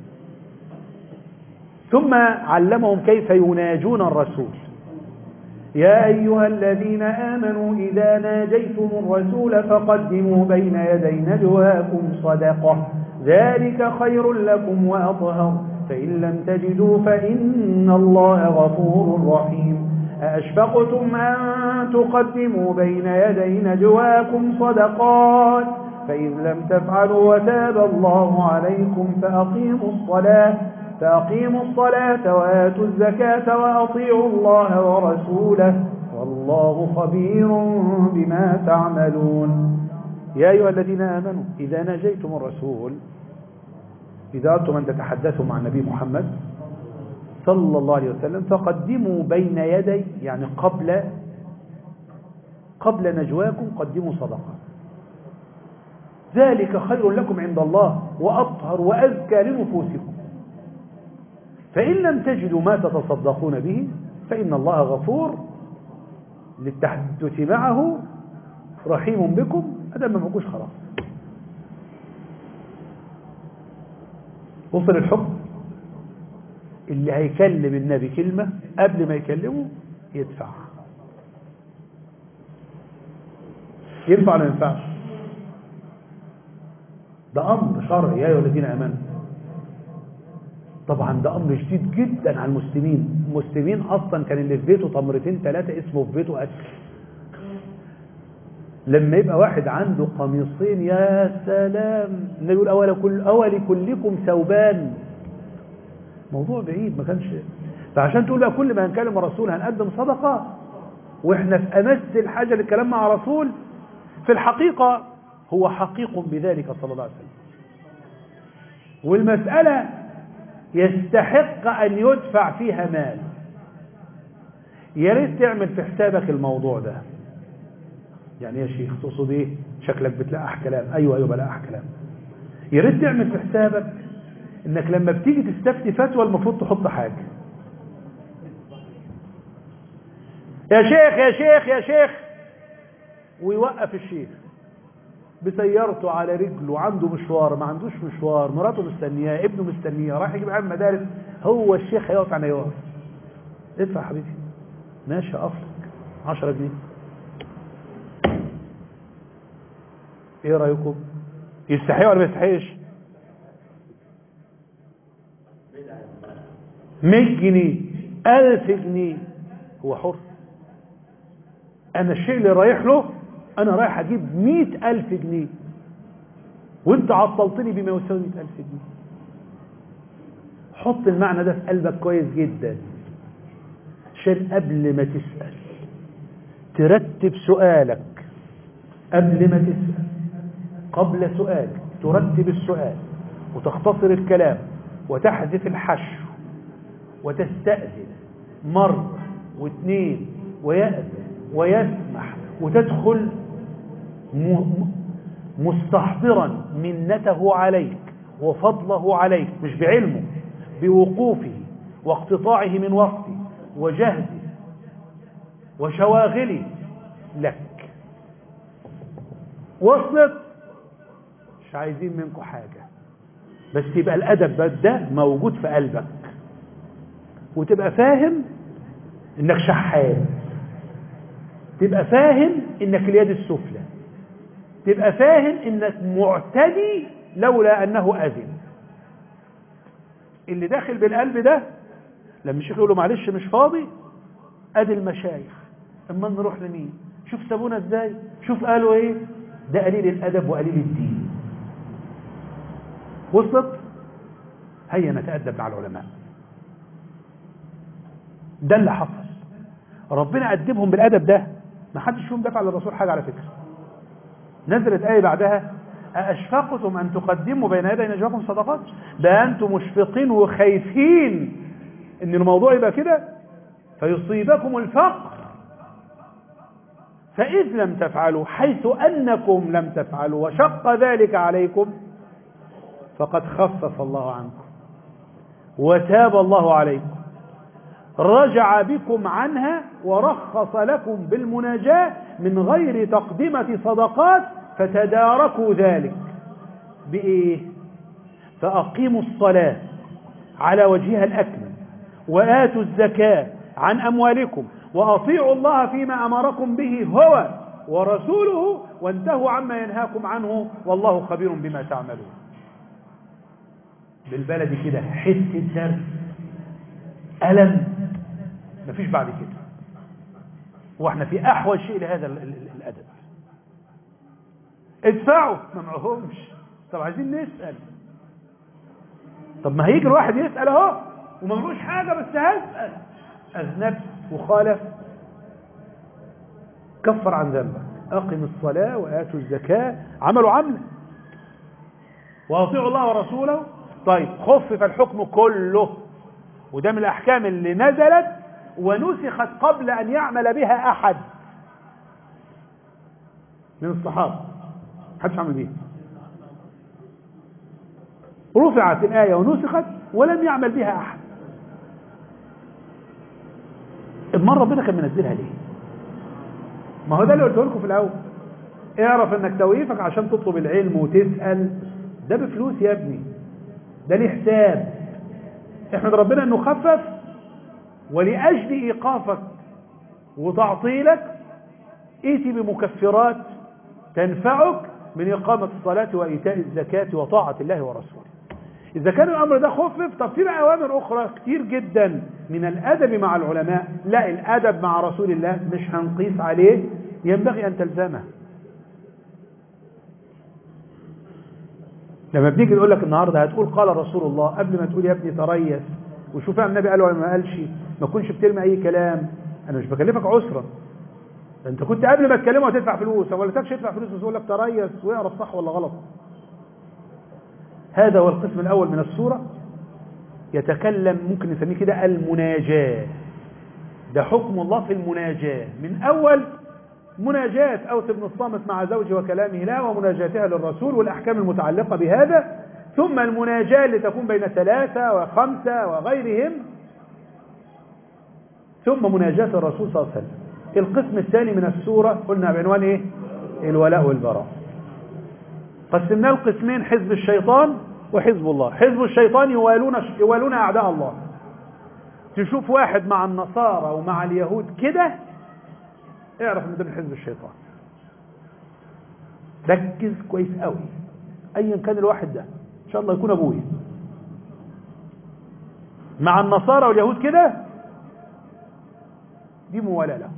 ثم علمهم كيف يناجون الرسول يا أيها الذين آمنوا إذا ناجيتم الرسول فقدموا بين يدي نجواكم صدقة ذلك خير لكم وأطهر فإن لم تجدوا فإن الله غفور رحيم أأشفقتم أن تقدموا بين يدي نجواكم صدقات فإن لم تفعلوا وتاب الله عليكم فأقيموا الصلاة فأقيموا الصلاة وآتوا الزكاة وأطيعوا الله ورسوله والله خبير بما تعملون يا أيها الذين آمنوا إذا ناجيتم الرسول إذا أردتم أن تتحدثوا مع النبي محمد صلى الله عليه وسلم فقدموا بين يدي يعني قبل قبل نجواكم قدموا صدقة ذلك خير لكم عند الله وأطهر وأزكى لنفوسكم فإن لم تجدوا ما تتصدقون به فإن الله غفور للتحدث معه رحيم بكم هذا ما بقوش خلاص وصل الحكم اللي هيكلم النبي كلمة قبل ما يكلمه يدفع ينفع ولا ما ينفعش ده أمر شرعي يا أيها الذين آمنوا طبعا ده أمر شديد جدا على المسلمين المسلمين أصلا كان اللي في بيته تمرتين ثلاثة اسمه في بيته أكل لما يبقى واحد عنده قميصين يا سلام النبي يقول أول كل أول كلكم ثوبان موضوع بعيد ما كانش فعشان تقول بقى كل ما هنكلم الرسول هنقدم صدقة واحنا في أمس الحاجة للكلام مع رسول في الحقيقة هو حقيق بذلك صلى الله عليه وسلم والمسألة يستحق أن يدفع فيها مال يا ريت تعمل في حسابك الموضوع ده يعني يا شيخ تقصد ايه شكلك بتلاقح كلام ايوه ايوه بلاقح كلام يا ريت تعمل في حسابك انك لما بتيجي تستفتي فتوى المفروض تحط حاجه يا شيخ يا شيخ يا شيخ ويوقف الشيخ بسيارته على رجله عنده مشوار ما عندوش مشوار مراته مستنياه ابنه مستنيه رايح يجيب عام مدارس هو الشيخ هيقف على يقف ادفع يا حبيبي ماشي اصلك 10 جنيه ايه رايكم يستحي ولا ما يستحيش 100 جنيه 1000 جنيه هو حر انا الشيء اللي رايح له انا رايح اجيب 100000 جنيه وانت عطلتني بما يساوي 100000 جنيه حط المعنى ده في قلبك كويس جدا عشان قبل ما تسأل ترتب سؤالك قبل ما تسأل قبل سؤالك ترتب السؤال وتختصر الكلام وتحذف الحشو وتستأذن مرة واثنين ويأذن ويسمح وتدخل مستحضرا منته عليك وفضله عليك مش بعلمه بوقوفه واقتطاعه من وقته وجهده وشواغله لك وصلت مش عايزين منكم حاجة بس يبقى الأدب ده موجود في قلبك وتبقى فاهم انك شحات تبقى فاهم انك اليد السفلى تبقى فاهم انك معتدي لولا انه اذن اللي داخل بالقلب ده لما الشيخ يقول له معلش مش فاضي ادي المشايخ اما نروح لمين شوف سابونا ازاي شوف قالوا ايه ده قليل الادب وقليل الدين وصلت هيا نتأدب مع العلماء ده اللي حصل ربنا أدبهم بالأدب ده ما حدش فيهم دفع للرسول حاجة على فكرة نزلت آية بعدها أأشفقتم أن تقدموا بين يدي نجواكم صدقات ده أنتم مشفقين وخايفين إن الموضوع يبقى كده فيصيبكم الفقر فإذ لم تفعلوا حيث أنكم لم تفعلوا وشق ذلك عليكم فقد خفف الله عنكم وتاب الله عليكم رجع بكم عنها ورخص لكم بالمناجاة من غير تقدمة صدقات فتداركوا ذلك بإيه فأقيموا الصلاة على وجهها الأكمل وآتوا الزكاة عن أموالكم وأطيعوا الله فيما أمركم به هو ورسوله وانتهوا عما ينهاكم عنه والله خبير بما تعملون بالبلدي كده حس الدرس ألم مفيش بعد كده واحنا في أحوج شيء لهذا ال- ال- الأدب ادفعوا ما معهمش طب عايزين نسأل طب ما هيجي الواحد يسأل اهو وما ملوش حاجة بس هسأل أذنبت وخالف كفر عن ذنبك أقم الصلاة وآتوا الزكاة عملوا عملة وأطيعوا الله ورسوله طيب خفف الحكم كله وده من الأحكام اللي نزلت ونسخت قبل أن يعمل بها أحد من الصحابة محدش عمل بيها رفعت الآية ونسخت ولم يعمل بها أحد المرة ربنا كان منزلها ليه ما هو ده اللي قلته لكم في الأول اعرف انك توقيفك عشان تطلب العلم وتسأل ده بفلوس يا ابني ده ليه حساب احمد ربنا انه خفف ولأجل ايقافك وتعطيلك ائتي بمكفرات تنفعك من إقامة الصلاة وإيتاء الزكاة وطاعة الله ورسوله إذا كان الأمر ده خفف طب في بقى أوامر أخرى كتير جدا من الأدب مع العلماء لا الأدب مع رسول الله مش هنقيس عليه ينبغي أن تلزمه لما بنيجي نقول لك النهارده هتقول قال رسول الله قبل ما تقول يا ابني تريث وشوف يا النبي قال ولا ما قالش ما تكونش بترمي اي كلام انا مش بكلفك عسرا ده انت كنت قبل ما تكلمه هتدفع فلوس ولا تكش تدفع فلوس بس يقول لك تريث واعرف صح ولا غلط هذا هو القسم الاول من السوره يتكلم ممكن نسميه كده المناجاه ده حكم الله في المناجاه من اول مناجاة أوس بن الصامت مع زوجه وكلامه لا ومناجاتها للرسول والأحكام المتعلقة بهذا ثم المناجاة اللي تكون بين ثلاثة وخمسة وغيرهم ثم مناجاة الرسول صلى الله عليه وسلم القسم الثاني من السورة قلنا بعنوان إيه الولاء والبراء قسمناه القسمين حزب الشيطان وحزب الله حزب الشيطان يوالون يوالون أعداء الله تشوف واحد مع النصارى ومع اليهود كده اعرف ان ده من حزب الشيطان ركز كويس قوي ايا كان الواحد ده ان شاء الله يكون ابويا مع النصارى واليهود كده دي موالاه له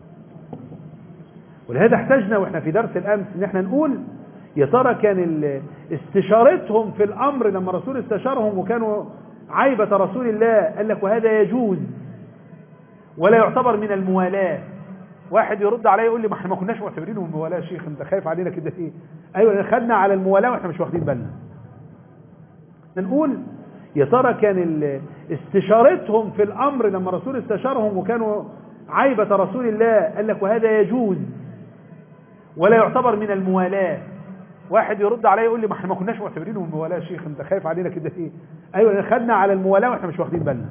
ولهذا احتاجنا واحنا في درس الامس ان احنا نقول يا ترى كان ال- استشارتهم في الامر لما الرسول استشارهم وكانوا عيبة رسول الله قال لك وهذا يجوز ولا يعتبر من الموالاه واحد يرد عليا يقول لي ما احنا ما كناش معتبرينه من الموالاه يا شيخ انت خايف علينا كده ايه ايوه خدنا على الموالاه واحنا مش واخدين بالنا نقول يا ترى كان ال- استشارتهم في الامر لما الرسول استشارهم وكانوا عيبة رسول الله قال لك وهذا يجوز ولا يعتبر من الموالاه واحد يرد عليا يقول لي ما احنا ما كناش معتبرينه من الموالاه يا شيخ انت خايف علينا كده ايه ايوه خدنا على الموالاه واحنا مش واخدين بالنا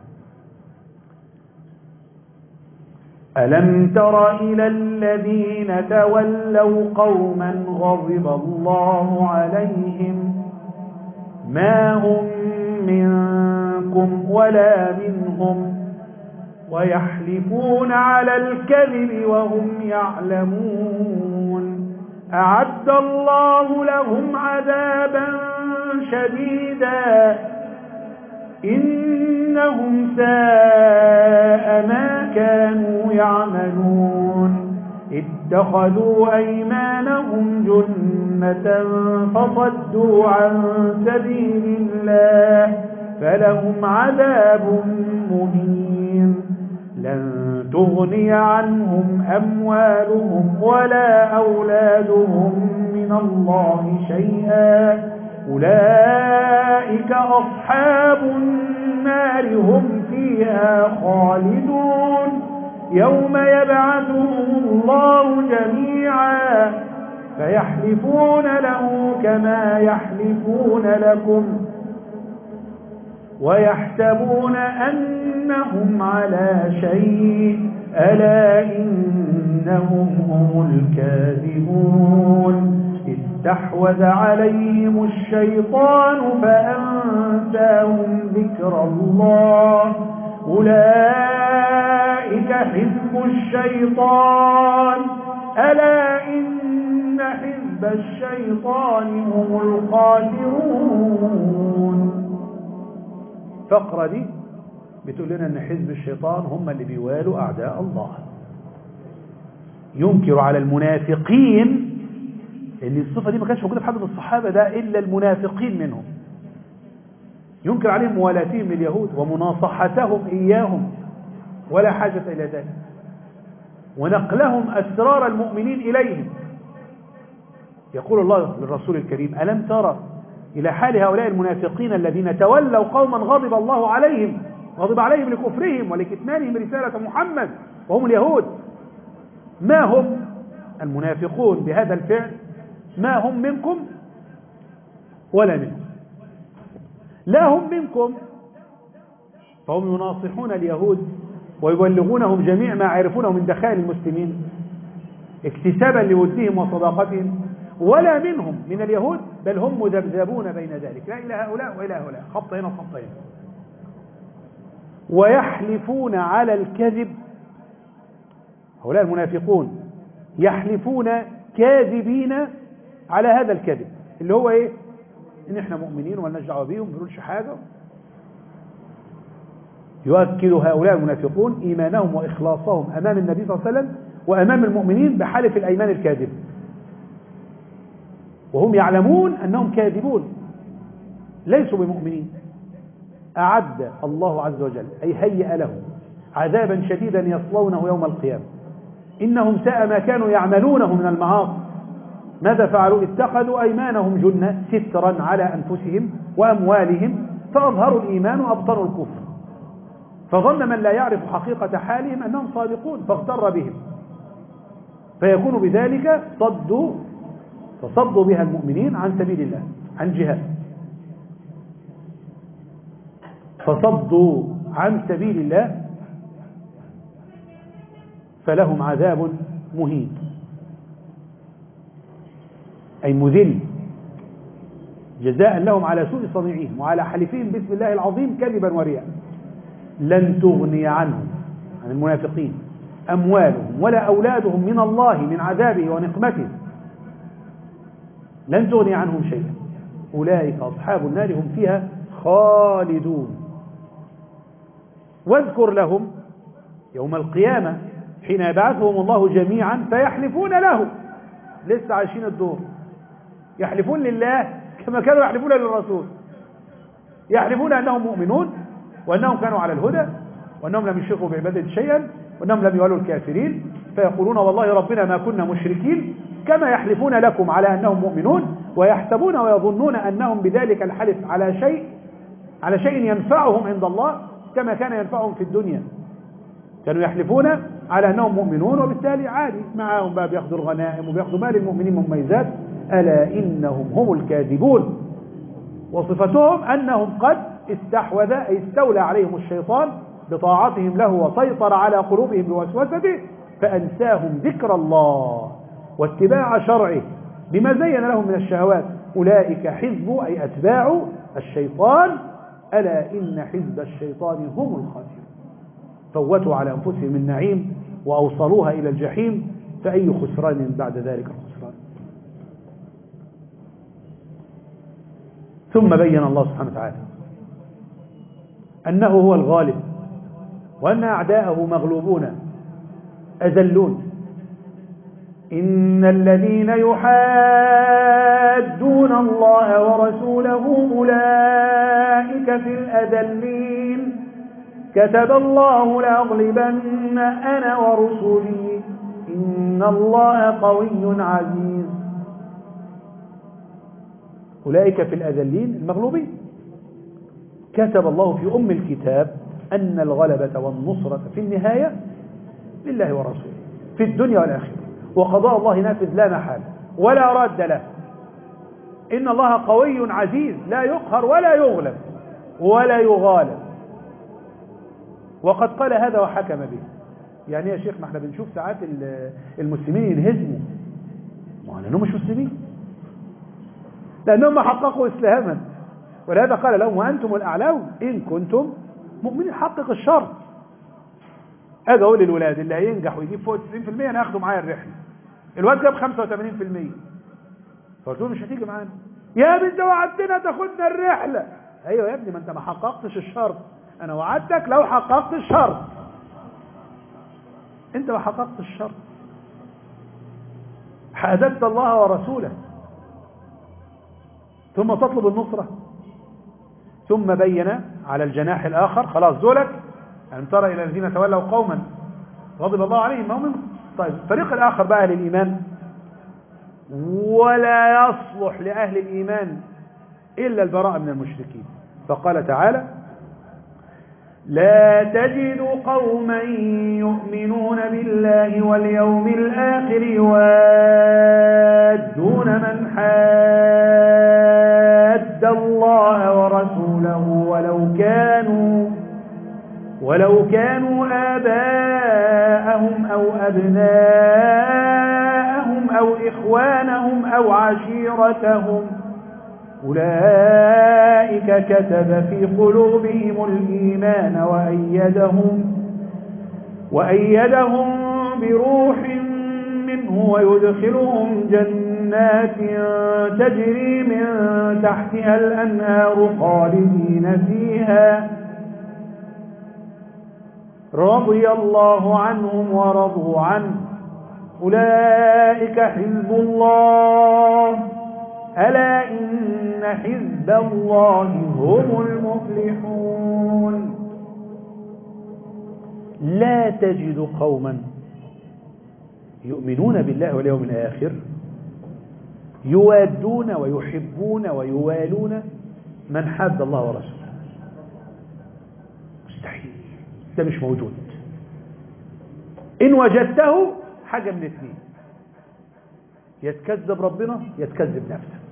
ألم تر إلى الذين تولوا قوما غضب الله عليهم ما هم منكم ولا منهم ويحلفون على الكذب وهم يعلمون أعد الله لهم عذابا شديدا إنهم ساء ما كانوا يعملون اتخذوا أيمانهم جنة فصدوا عن سبيل الله فلهم عذاب مهين لن تغني عنهم أموالهم ولا أولادهم من الله شيئا أولئك أصحاب النار هم فيها خالدون يوم يبعثهم الله جميعا فيحلفون له كما يحلفون لكم ويحسبون أنهم على شيء ألا إنهم هم الكاذبون استحوذ عليهم الشيطان فأنساهم ذكر الله أولئك حزب الشيطان ألا إن حزب الشيطان هم الخاسرون الفقرة دي بتقول لنا ان حزب الشيطان هم اللي بيوالوا اعداء الله ينكر على المنافقين ان الصفة دي ما كانش موجودة في حد من الصحابة ده الا المنافقين منهم ينكر عليهم موالاتهم لليهود ومناصحتهم اياهم ولا حاجة الى ذلك ونقلهم اسرار المؤمنين اليهم يقول الله للرسول الكريم ألم ترى إلى حال هؤلاء المنافقين الذين تولوا قوما غضب الله عليهم غضب عليهم لكفرهم ولكتمانهم رسالة محمد وهم اليهود ما هم المنافقون بهذا الفعل ما هم منكم ولا منكم لا هم منكم فهم يناصحون اليهود ويبلغونهم جميع ما يعرفونه من دخائل المسلمين اكتسابا لودهم وصداقتهم ولا منهم من اليهود بل هم مذبذبون بين ذلك لا إلى هؤلاء وإلى هؤلاء خط هنا وخط هنا ويحلفون على الكذب هؤلاء المنافقون يحلفون كاذبين على هذا الكذب اللي هو ايه ان احنا مؤمنين وما لناش دعوه بيهم ما بيقولش حاجه يؤكد هؤلاء المنافقون ايمانهم واخلاصهم امام النبي صلى الله عليه وسلم وامام المؤمنين بحلف الايمان الكاذب وهم يعلمون أنهم كاذبون ليسوا بمؤمنين أعد الله عز وجل أي هيئ لهم عذابا شديدا يصلونه يوم القيامة إنهم ساء ما كانوا يعملونه من المعاصي ماذا فعلوا اتخذوا أيمانهم جنة سترا على أنفسهم وأموالهم فأظهروا الإيمان وأبطنوا الكفر فظن من لا يعرف حقيقة حالهم أنهم صادقون فاغتر بهم فيكون بذلك صدوا فصدوا بها المؤمنين عن سبيل الله عن جهاد فصدوا عن سبيل الله فلهم عذاب مهين أي مذل جزاء لهم على سوء صنيعهم وعلى حلفهم باسم الله العظيم كذبا ورياء لن تغني عنهم عن المنافقين أموالهم ولا أولادهم من الله من عذابه ونقمته لن تغني عنهم شيئا أولئك أصحاب النار هم فيها خالدون واذكر لهم يوم القيامة حين يبعثهم الله جميعا فيحلفون له لسه عايشين الدور يحلفون لله كما كانوا يحلفون للرسول يحلفون أنهم مؤمنون وأنهم كانوا على الهدى وأنهم لم يشركوا بعبادة شيئا وأنهم لم يولوا الكافرين فيقولون والله ربنا ما كنا مشركين كما يحلفون لكم على أنهم مؤمنون ويحسبون ويظنون أنهم بذلك الحلف على شيء على شيء ينفعهم عند الله كما كان ينفعهم في الدنيا كانوا يحلفون على أنهم مؤمنون وبالتالي عادي معهم بقى بياخذوا الغنائم وبياخذوا مال المؤمنين مميزات ألا إنهم هم الكاذبون وصفتهم أنهم قد استحوذ أي استولى عليهم الشيطان بطاعتهم له وسيطر على قلوبهم بوسوسته فأنساهم ذكر الله واتباع شرعه بما زين لهم من الشهوات أولئك حزب أي أتباع الشيطان ألا إن حزب الشيطان هم الخاسرون فوتوا على أنفسهم النعيم وأوصلوها إلى الجحيم فأي خسران بعد ذلك الخسران ثم بين الله سبحانه وتعالى أنه هو الغالب وأن أعداءه مغلوبون أذلون إن الذين يحادون الله ورسوله أولئك في الأذلين كتب الله لأغلبن أنا ورسلي إن الله قوي عزيز أولئك في الأذلين المغلوبين كتب الله في أم الكتاب أن الغلبة والنصرة في النهاية لله ورسوله في الدنيا والآخرة وقضاء الله نافذ لا محال ولا راد له إن الله قوي عزيز لا يقهر ولا يغلب ولا يغالب وقد قال هذا وحكم به يعني يا شيخ ما احنا بنشوف ساعات المسلمين ينهزموا ما لأنهم مش مسلمين لأنهم حققوا إسلاما ولهذا قال لهم وأنتم الأعلون إن كنتم مؤمنين حقق الشرط اجي اقول للولاد اللي هينجح ويجيب فوق 90% انا هاخده معايا الرحله الواد جاب 85% فقلت له مش هتيجي معانا يا ابني انت وعدتنا تاخدنا الرحله ايوه يا ابني ما انت ما حققتش الشرط انا وعدتك لو حققت الشرط انت ما حققتش الشرط حادثت الله ورسوله ثم تطلب النصرة ثم بين على الجناح الآخر خلاص دولك أن ترى إلى الذين تولوا قوما غضب الله عليهم ما هم طيب الفريق الآخر بقى أهل الإيمان ولا يصلح لأهل الإيمان إلا البراءة من المشركين فقال تعالى لا تجد قوما يؤمنون بالله واليوم الآخر يوادون من حاد الله ورسوله ولو كانوا ولو كانوا آباءهم أو أبناءهم أو إخوانهم أو عشيرتهم أولئك كتب في قلوبهم الإيمان وأيدهم وأيدهم بروح منه ويدخلهم جنات تجري من تحتها الأنهار خالدين فيها رضي الله عنهم ورضوا عنه أولئك حزب الله ألا إن حزب الله هم المفلحون لا تجد قوما يؤمنون بالله واليوم الآخر يوادون ويحبون ويوالون من حاد الله ورسوله مستحيل ده مش موجود إن وجدته حاجة من اثنين يتكذب ربنا يتكذب نفسك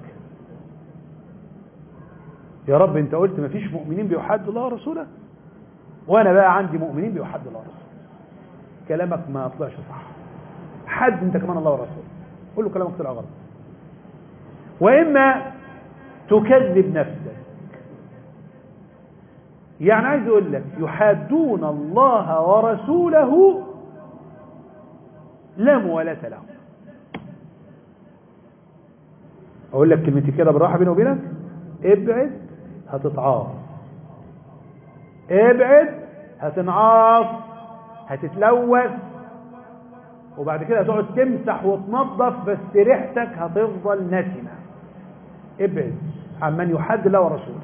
يا رب انت قلت ما فيش مؤمنين بيحدوا الله ورسوله وانا بقى عندي مؤمنين بيحدوا الله ورسوله كلامك ما طلعش صح حد انت كمان الله ورسوله قول له كلامك طلع غلط واما تكذب نفسك يعني عايز اقول لك يحادون الله ورسوله لا موالاة لهم اقول لك كلمتي كده بالراحه بيني وبينك ابعد هتتعاص ابعد هتنعاص هتتلوث وبعد كده هتقعد تمسح وتنظف بس ريحتك هتفضل نتنه ابعد عمن يحد الله ورسوله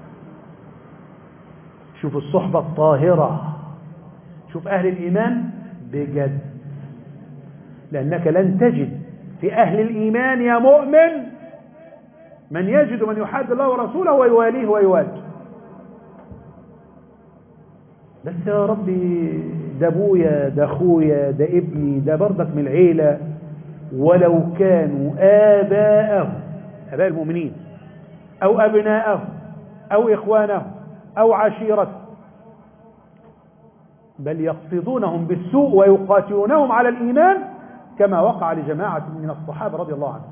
شوف الصحبة الطاهرة شوف أهل الإيمان بجد لأنك لن تجد في أهل الإيمان يا مؤمن من يجد من يحاد الله ورسوله ويواليه ويواجه بس يا ربي ده ابويا ده اخويا ده ابني ده برضك من العيله ولو كانوا اباءهم اباء المؤمنين او ابناءهم او اخوانهم او عشيرتهم بل يقصدونهم بالسوء ويقاتلونهم على الايمان كما وقع لجماعه من الصحابه رضي الله عنهم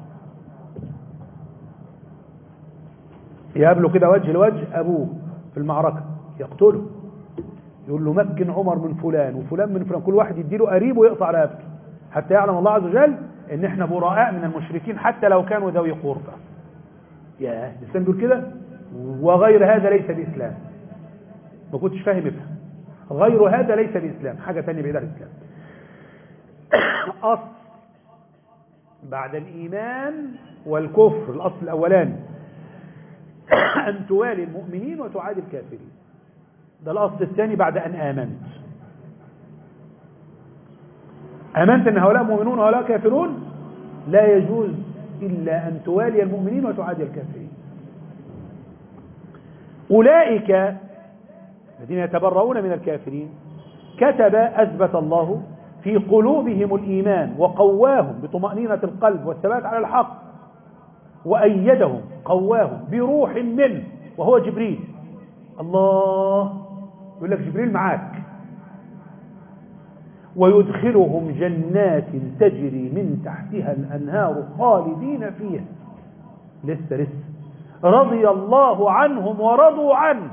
يقابله كده وجه لوجه ابوه في المعركه يقتله يقول له مكن عمر من فلان وفلان من فلان كل واحد يديله قريب ويقطع رقبته حتى يعلم الله عز وجل ان احنا براء من المشركين حتى لو كانوا ذوي قربى يا الاسلام بيقول كده وغير هذا ليس باسلام ما كنتش فاهم افهم غير هذا ليس باسلام حاجه ثانيه بعيد عن الاسلام اصل بعد الايمان والكفر الاصل الاولاني ان توالي المؤمنين وتعادي الكافرين ده الأصل الثاني بعد أن آمنت آمنت أن هؤلاء مؤمنون وهؤلاء كافرون لا يجوز إلا أن توالي المؤمنين وتعادي الكافرين أولئك الذين يتبرؤون من الكافرين كتب أثبت الله في قلوبهم الإيمان وقواهم بطمأنينة القلب والثبات على الحق وأيدهم قواهم بروح منه وهو جبريل الله يقول لك جبريل معاك ويدخلهم جنات تجري من تحتها الأنهار خالدين فيها لسه لسه رضي الله عنهم ورضوا عنه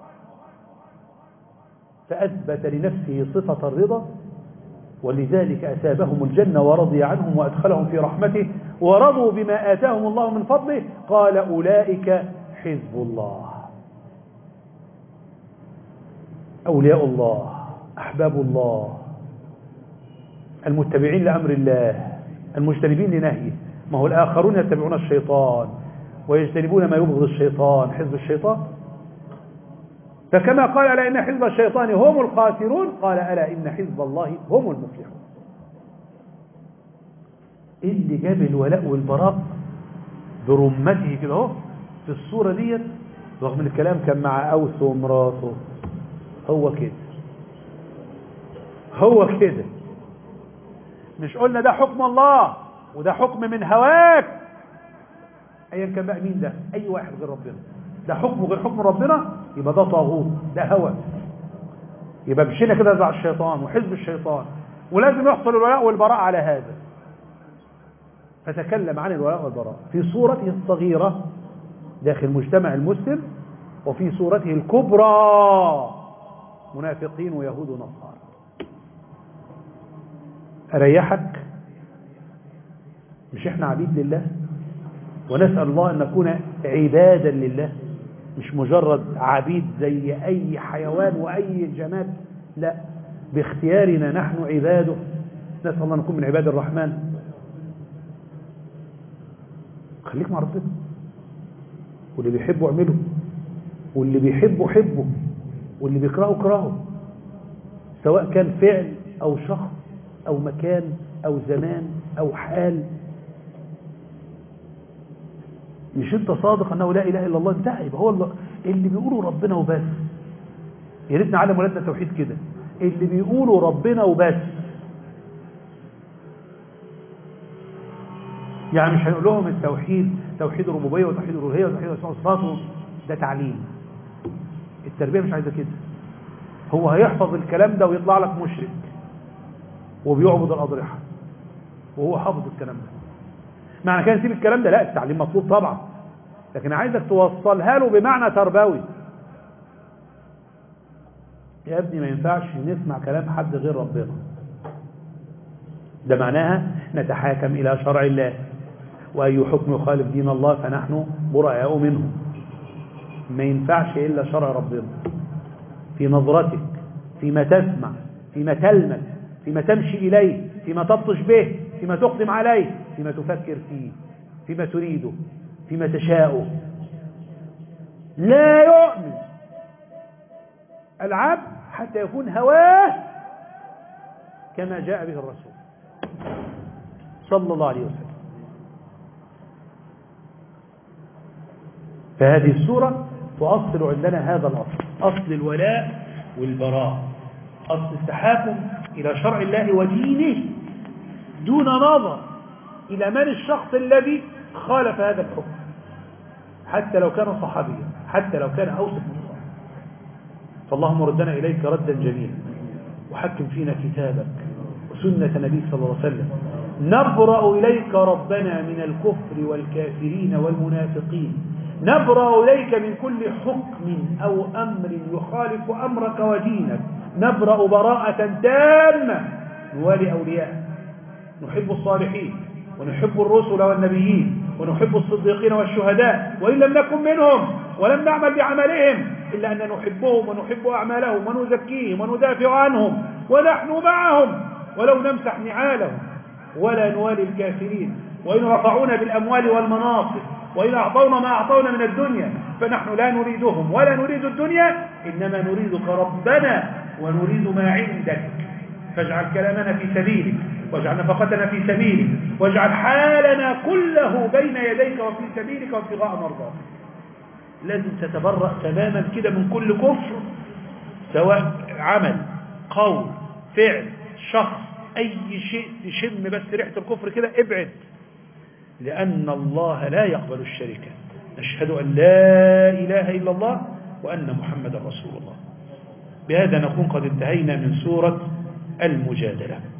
فأثبت لنفسه صفة الرضا ولذلك أثابهم الجنة ورضي عنهم وأدخلهم في رحمته ورضوا بما آتاهم الله من فضله قال أولئك حزب الله أولياء الله أحباب الله المتبعين لأمر الله المجتنبين لنهيه ما هو الآخرون يتبعون الشيطان ويجتنبون ما يبغض الشيطان حزب الشيطان فكما قال ألا إن حزب الشيطان هم الخاسرون قال ألا إن حزب الله هم المفلحون اللي جاب الولاء والبراء برمته كده اهو في الصورة ديت رغم ان الكلام كان مع أوس ومراته هو كده هو كده مش قلنا ده حكم الله وده حكم من هواك ايا كان بقى مين ده اي واحد غير ربنا ده حكم غير حكم ربنا يبقى ده طاغوت ده هوى يبقى مشينا كده زع الشيطان وحزب الشيطان ولازم يحصل الولاء والبراء على هذا فتكلم عن الولاء والبراء في صورته الصغيرة داخل مجتمع المسلم وفي صورته الكبرى منافقين ويهود ونصارى أريحك مش احنا عبيد لله ونسأل الله أن نكون عبادا لله مش مجرد عبيد زي أي حيوان وأي جماد لا باختيارنا نحن عباده نسأل الله أن نكون من عباد الرحمن خليك مع ربنا واللي بيحبه اعمله واللي بيحبه حبه واللي بيكرهه كرهه سواء كان فعل أو شخص أو مكان أو زمان أو حال مش انت صادق انه لا اله الا الله انتهى يبقى هو الله اللي بيقولوا ربنا وبس يا ريت نعلم ولادنا التوحيد كده اللي بيقولوا ربنا وبس يعني مش هنقول لهم التوحيد توحيد الربوبيه وتوحيد الالوهيه وتوحيد الاسماء والصفات ده تعليم التربيه مش عايزه كده هو هيحفظ الكلام ده ويطلع لك مشرك وبيعبد الاضرحه وهو حافظ الكلام ده معنى كان نسيب الكلام ده لا التعليم مطلوب طبعا لكن عايزك توصلها له بمعنى تربوي يا ابني ما ينفعش نسمع كلام حد غير ربنا ده معناها نتحاكم إلى شرع الله وأي حكم يخالف دين الله فنحن براء منه ما ينفعش إلا شرع ربنا في نظرتك فيما تسمع فيما تلمس فيما تمشي إليه فيما تبطش به فيما تقدم عليه فيما تفكر فيه فيما تريده فيما تشاءه لا يؤمن العبد حتى يكون هواه كما جاء به الرسول صلى الله عليه وسلم فهذه السورة تؤصل عندنا هذا الأصل أصل الولاء والبراء أصل التحاكم إلى شرع الله ودينه دون نظر إلى من الشخص الذي خالف هذا الحكم حتى لو كان صحابيا حتى لو كان أوسط من الصحابة فاللهم ردنا إليك ردا جميلا وحكم فينا كتابك وسنة نبيك صلى الله عليه وسلم نبرأ إليك ربنا من الكفر والكافرين والمنافقين نبرأ إليك من كل حكم أو أمر يخالف أمرك ودينك نبرأ براءة تامة نوالي أولياء نحب الصالحين ونحب الرسل والنبيين ونحب الصديقين والشهداء وإن لم نكن منهم ولم نعمل بعملهم إلا أن نحبهم ونحب أعمالهم ونزكيهم وندافع عنهم ونحن معهم ولو نمسح نعالهم ولا نوالي الكافرين وإن رفعونا بالأموال والمناصب وإن أعطونا ما أعطونا من الدنيا فنحن لا نريدهم ولا نريد الدنيا إنما نريدك ربنا ونريد ما عندك فاجعل كلامنا في سبيلك واجعل نفقتنا في سبيلك واجعل حالنا كله بين يديك وفي سبيلك وابتغاء مرضاتك لازم تتبرأ تماما كده من كل كفر سواء عمل قول فعل شخص أي شيء تشم بس ريحة الكفر كده ابعد لأن الله لا يقبل الشركة نشهد أن لا إله إلا الله وأن محمد رسول الله بهذا نكون قد انتهينا من سورة المجادلة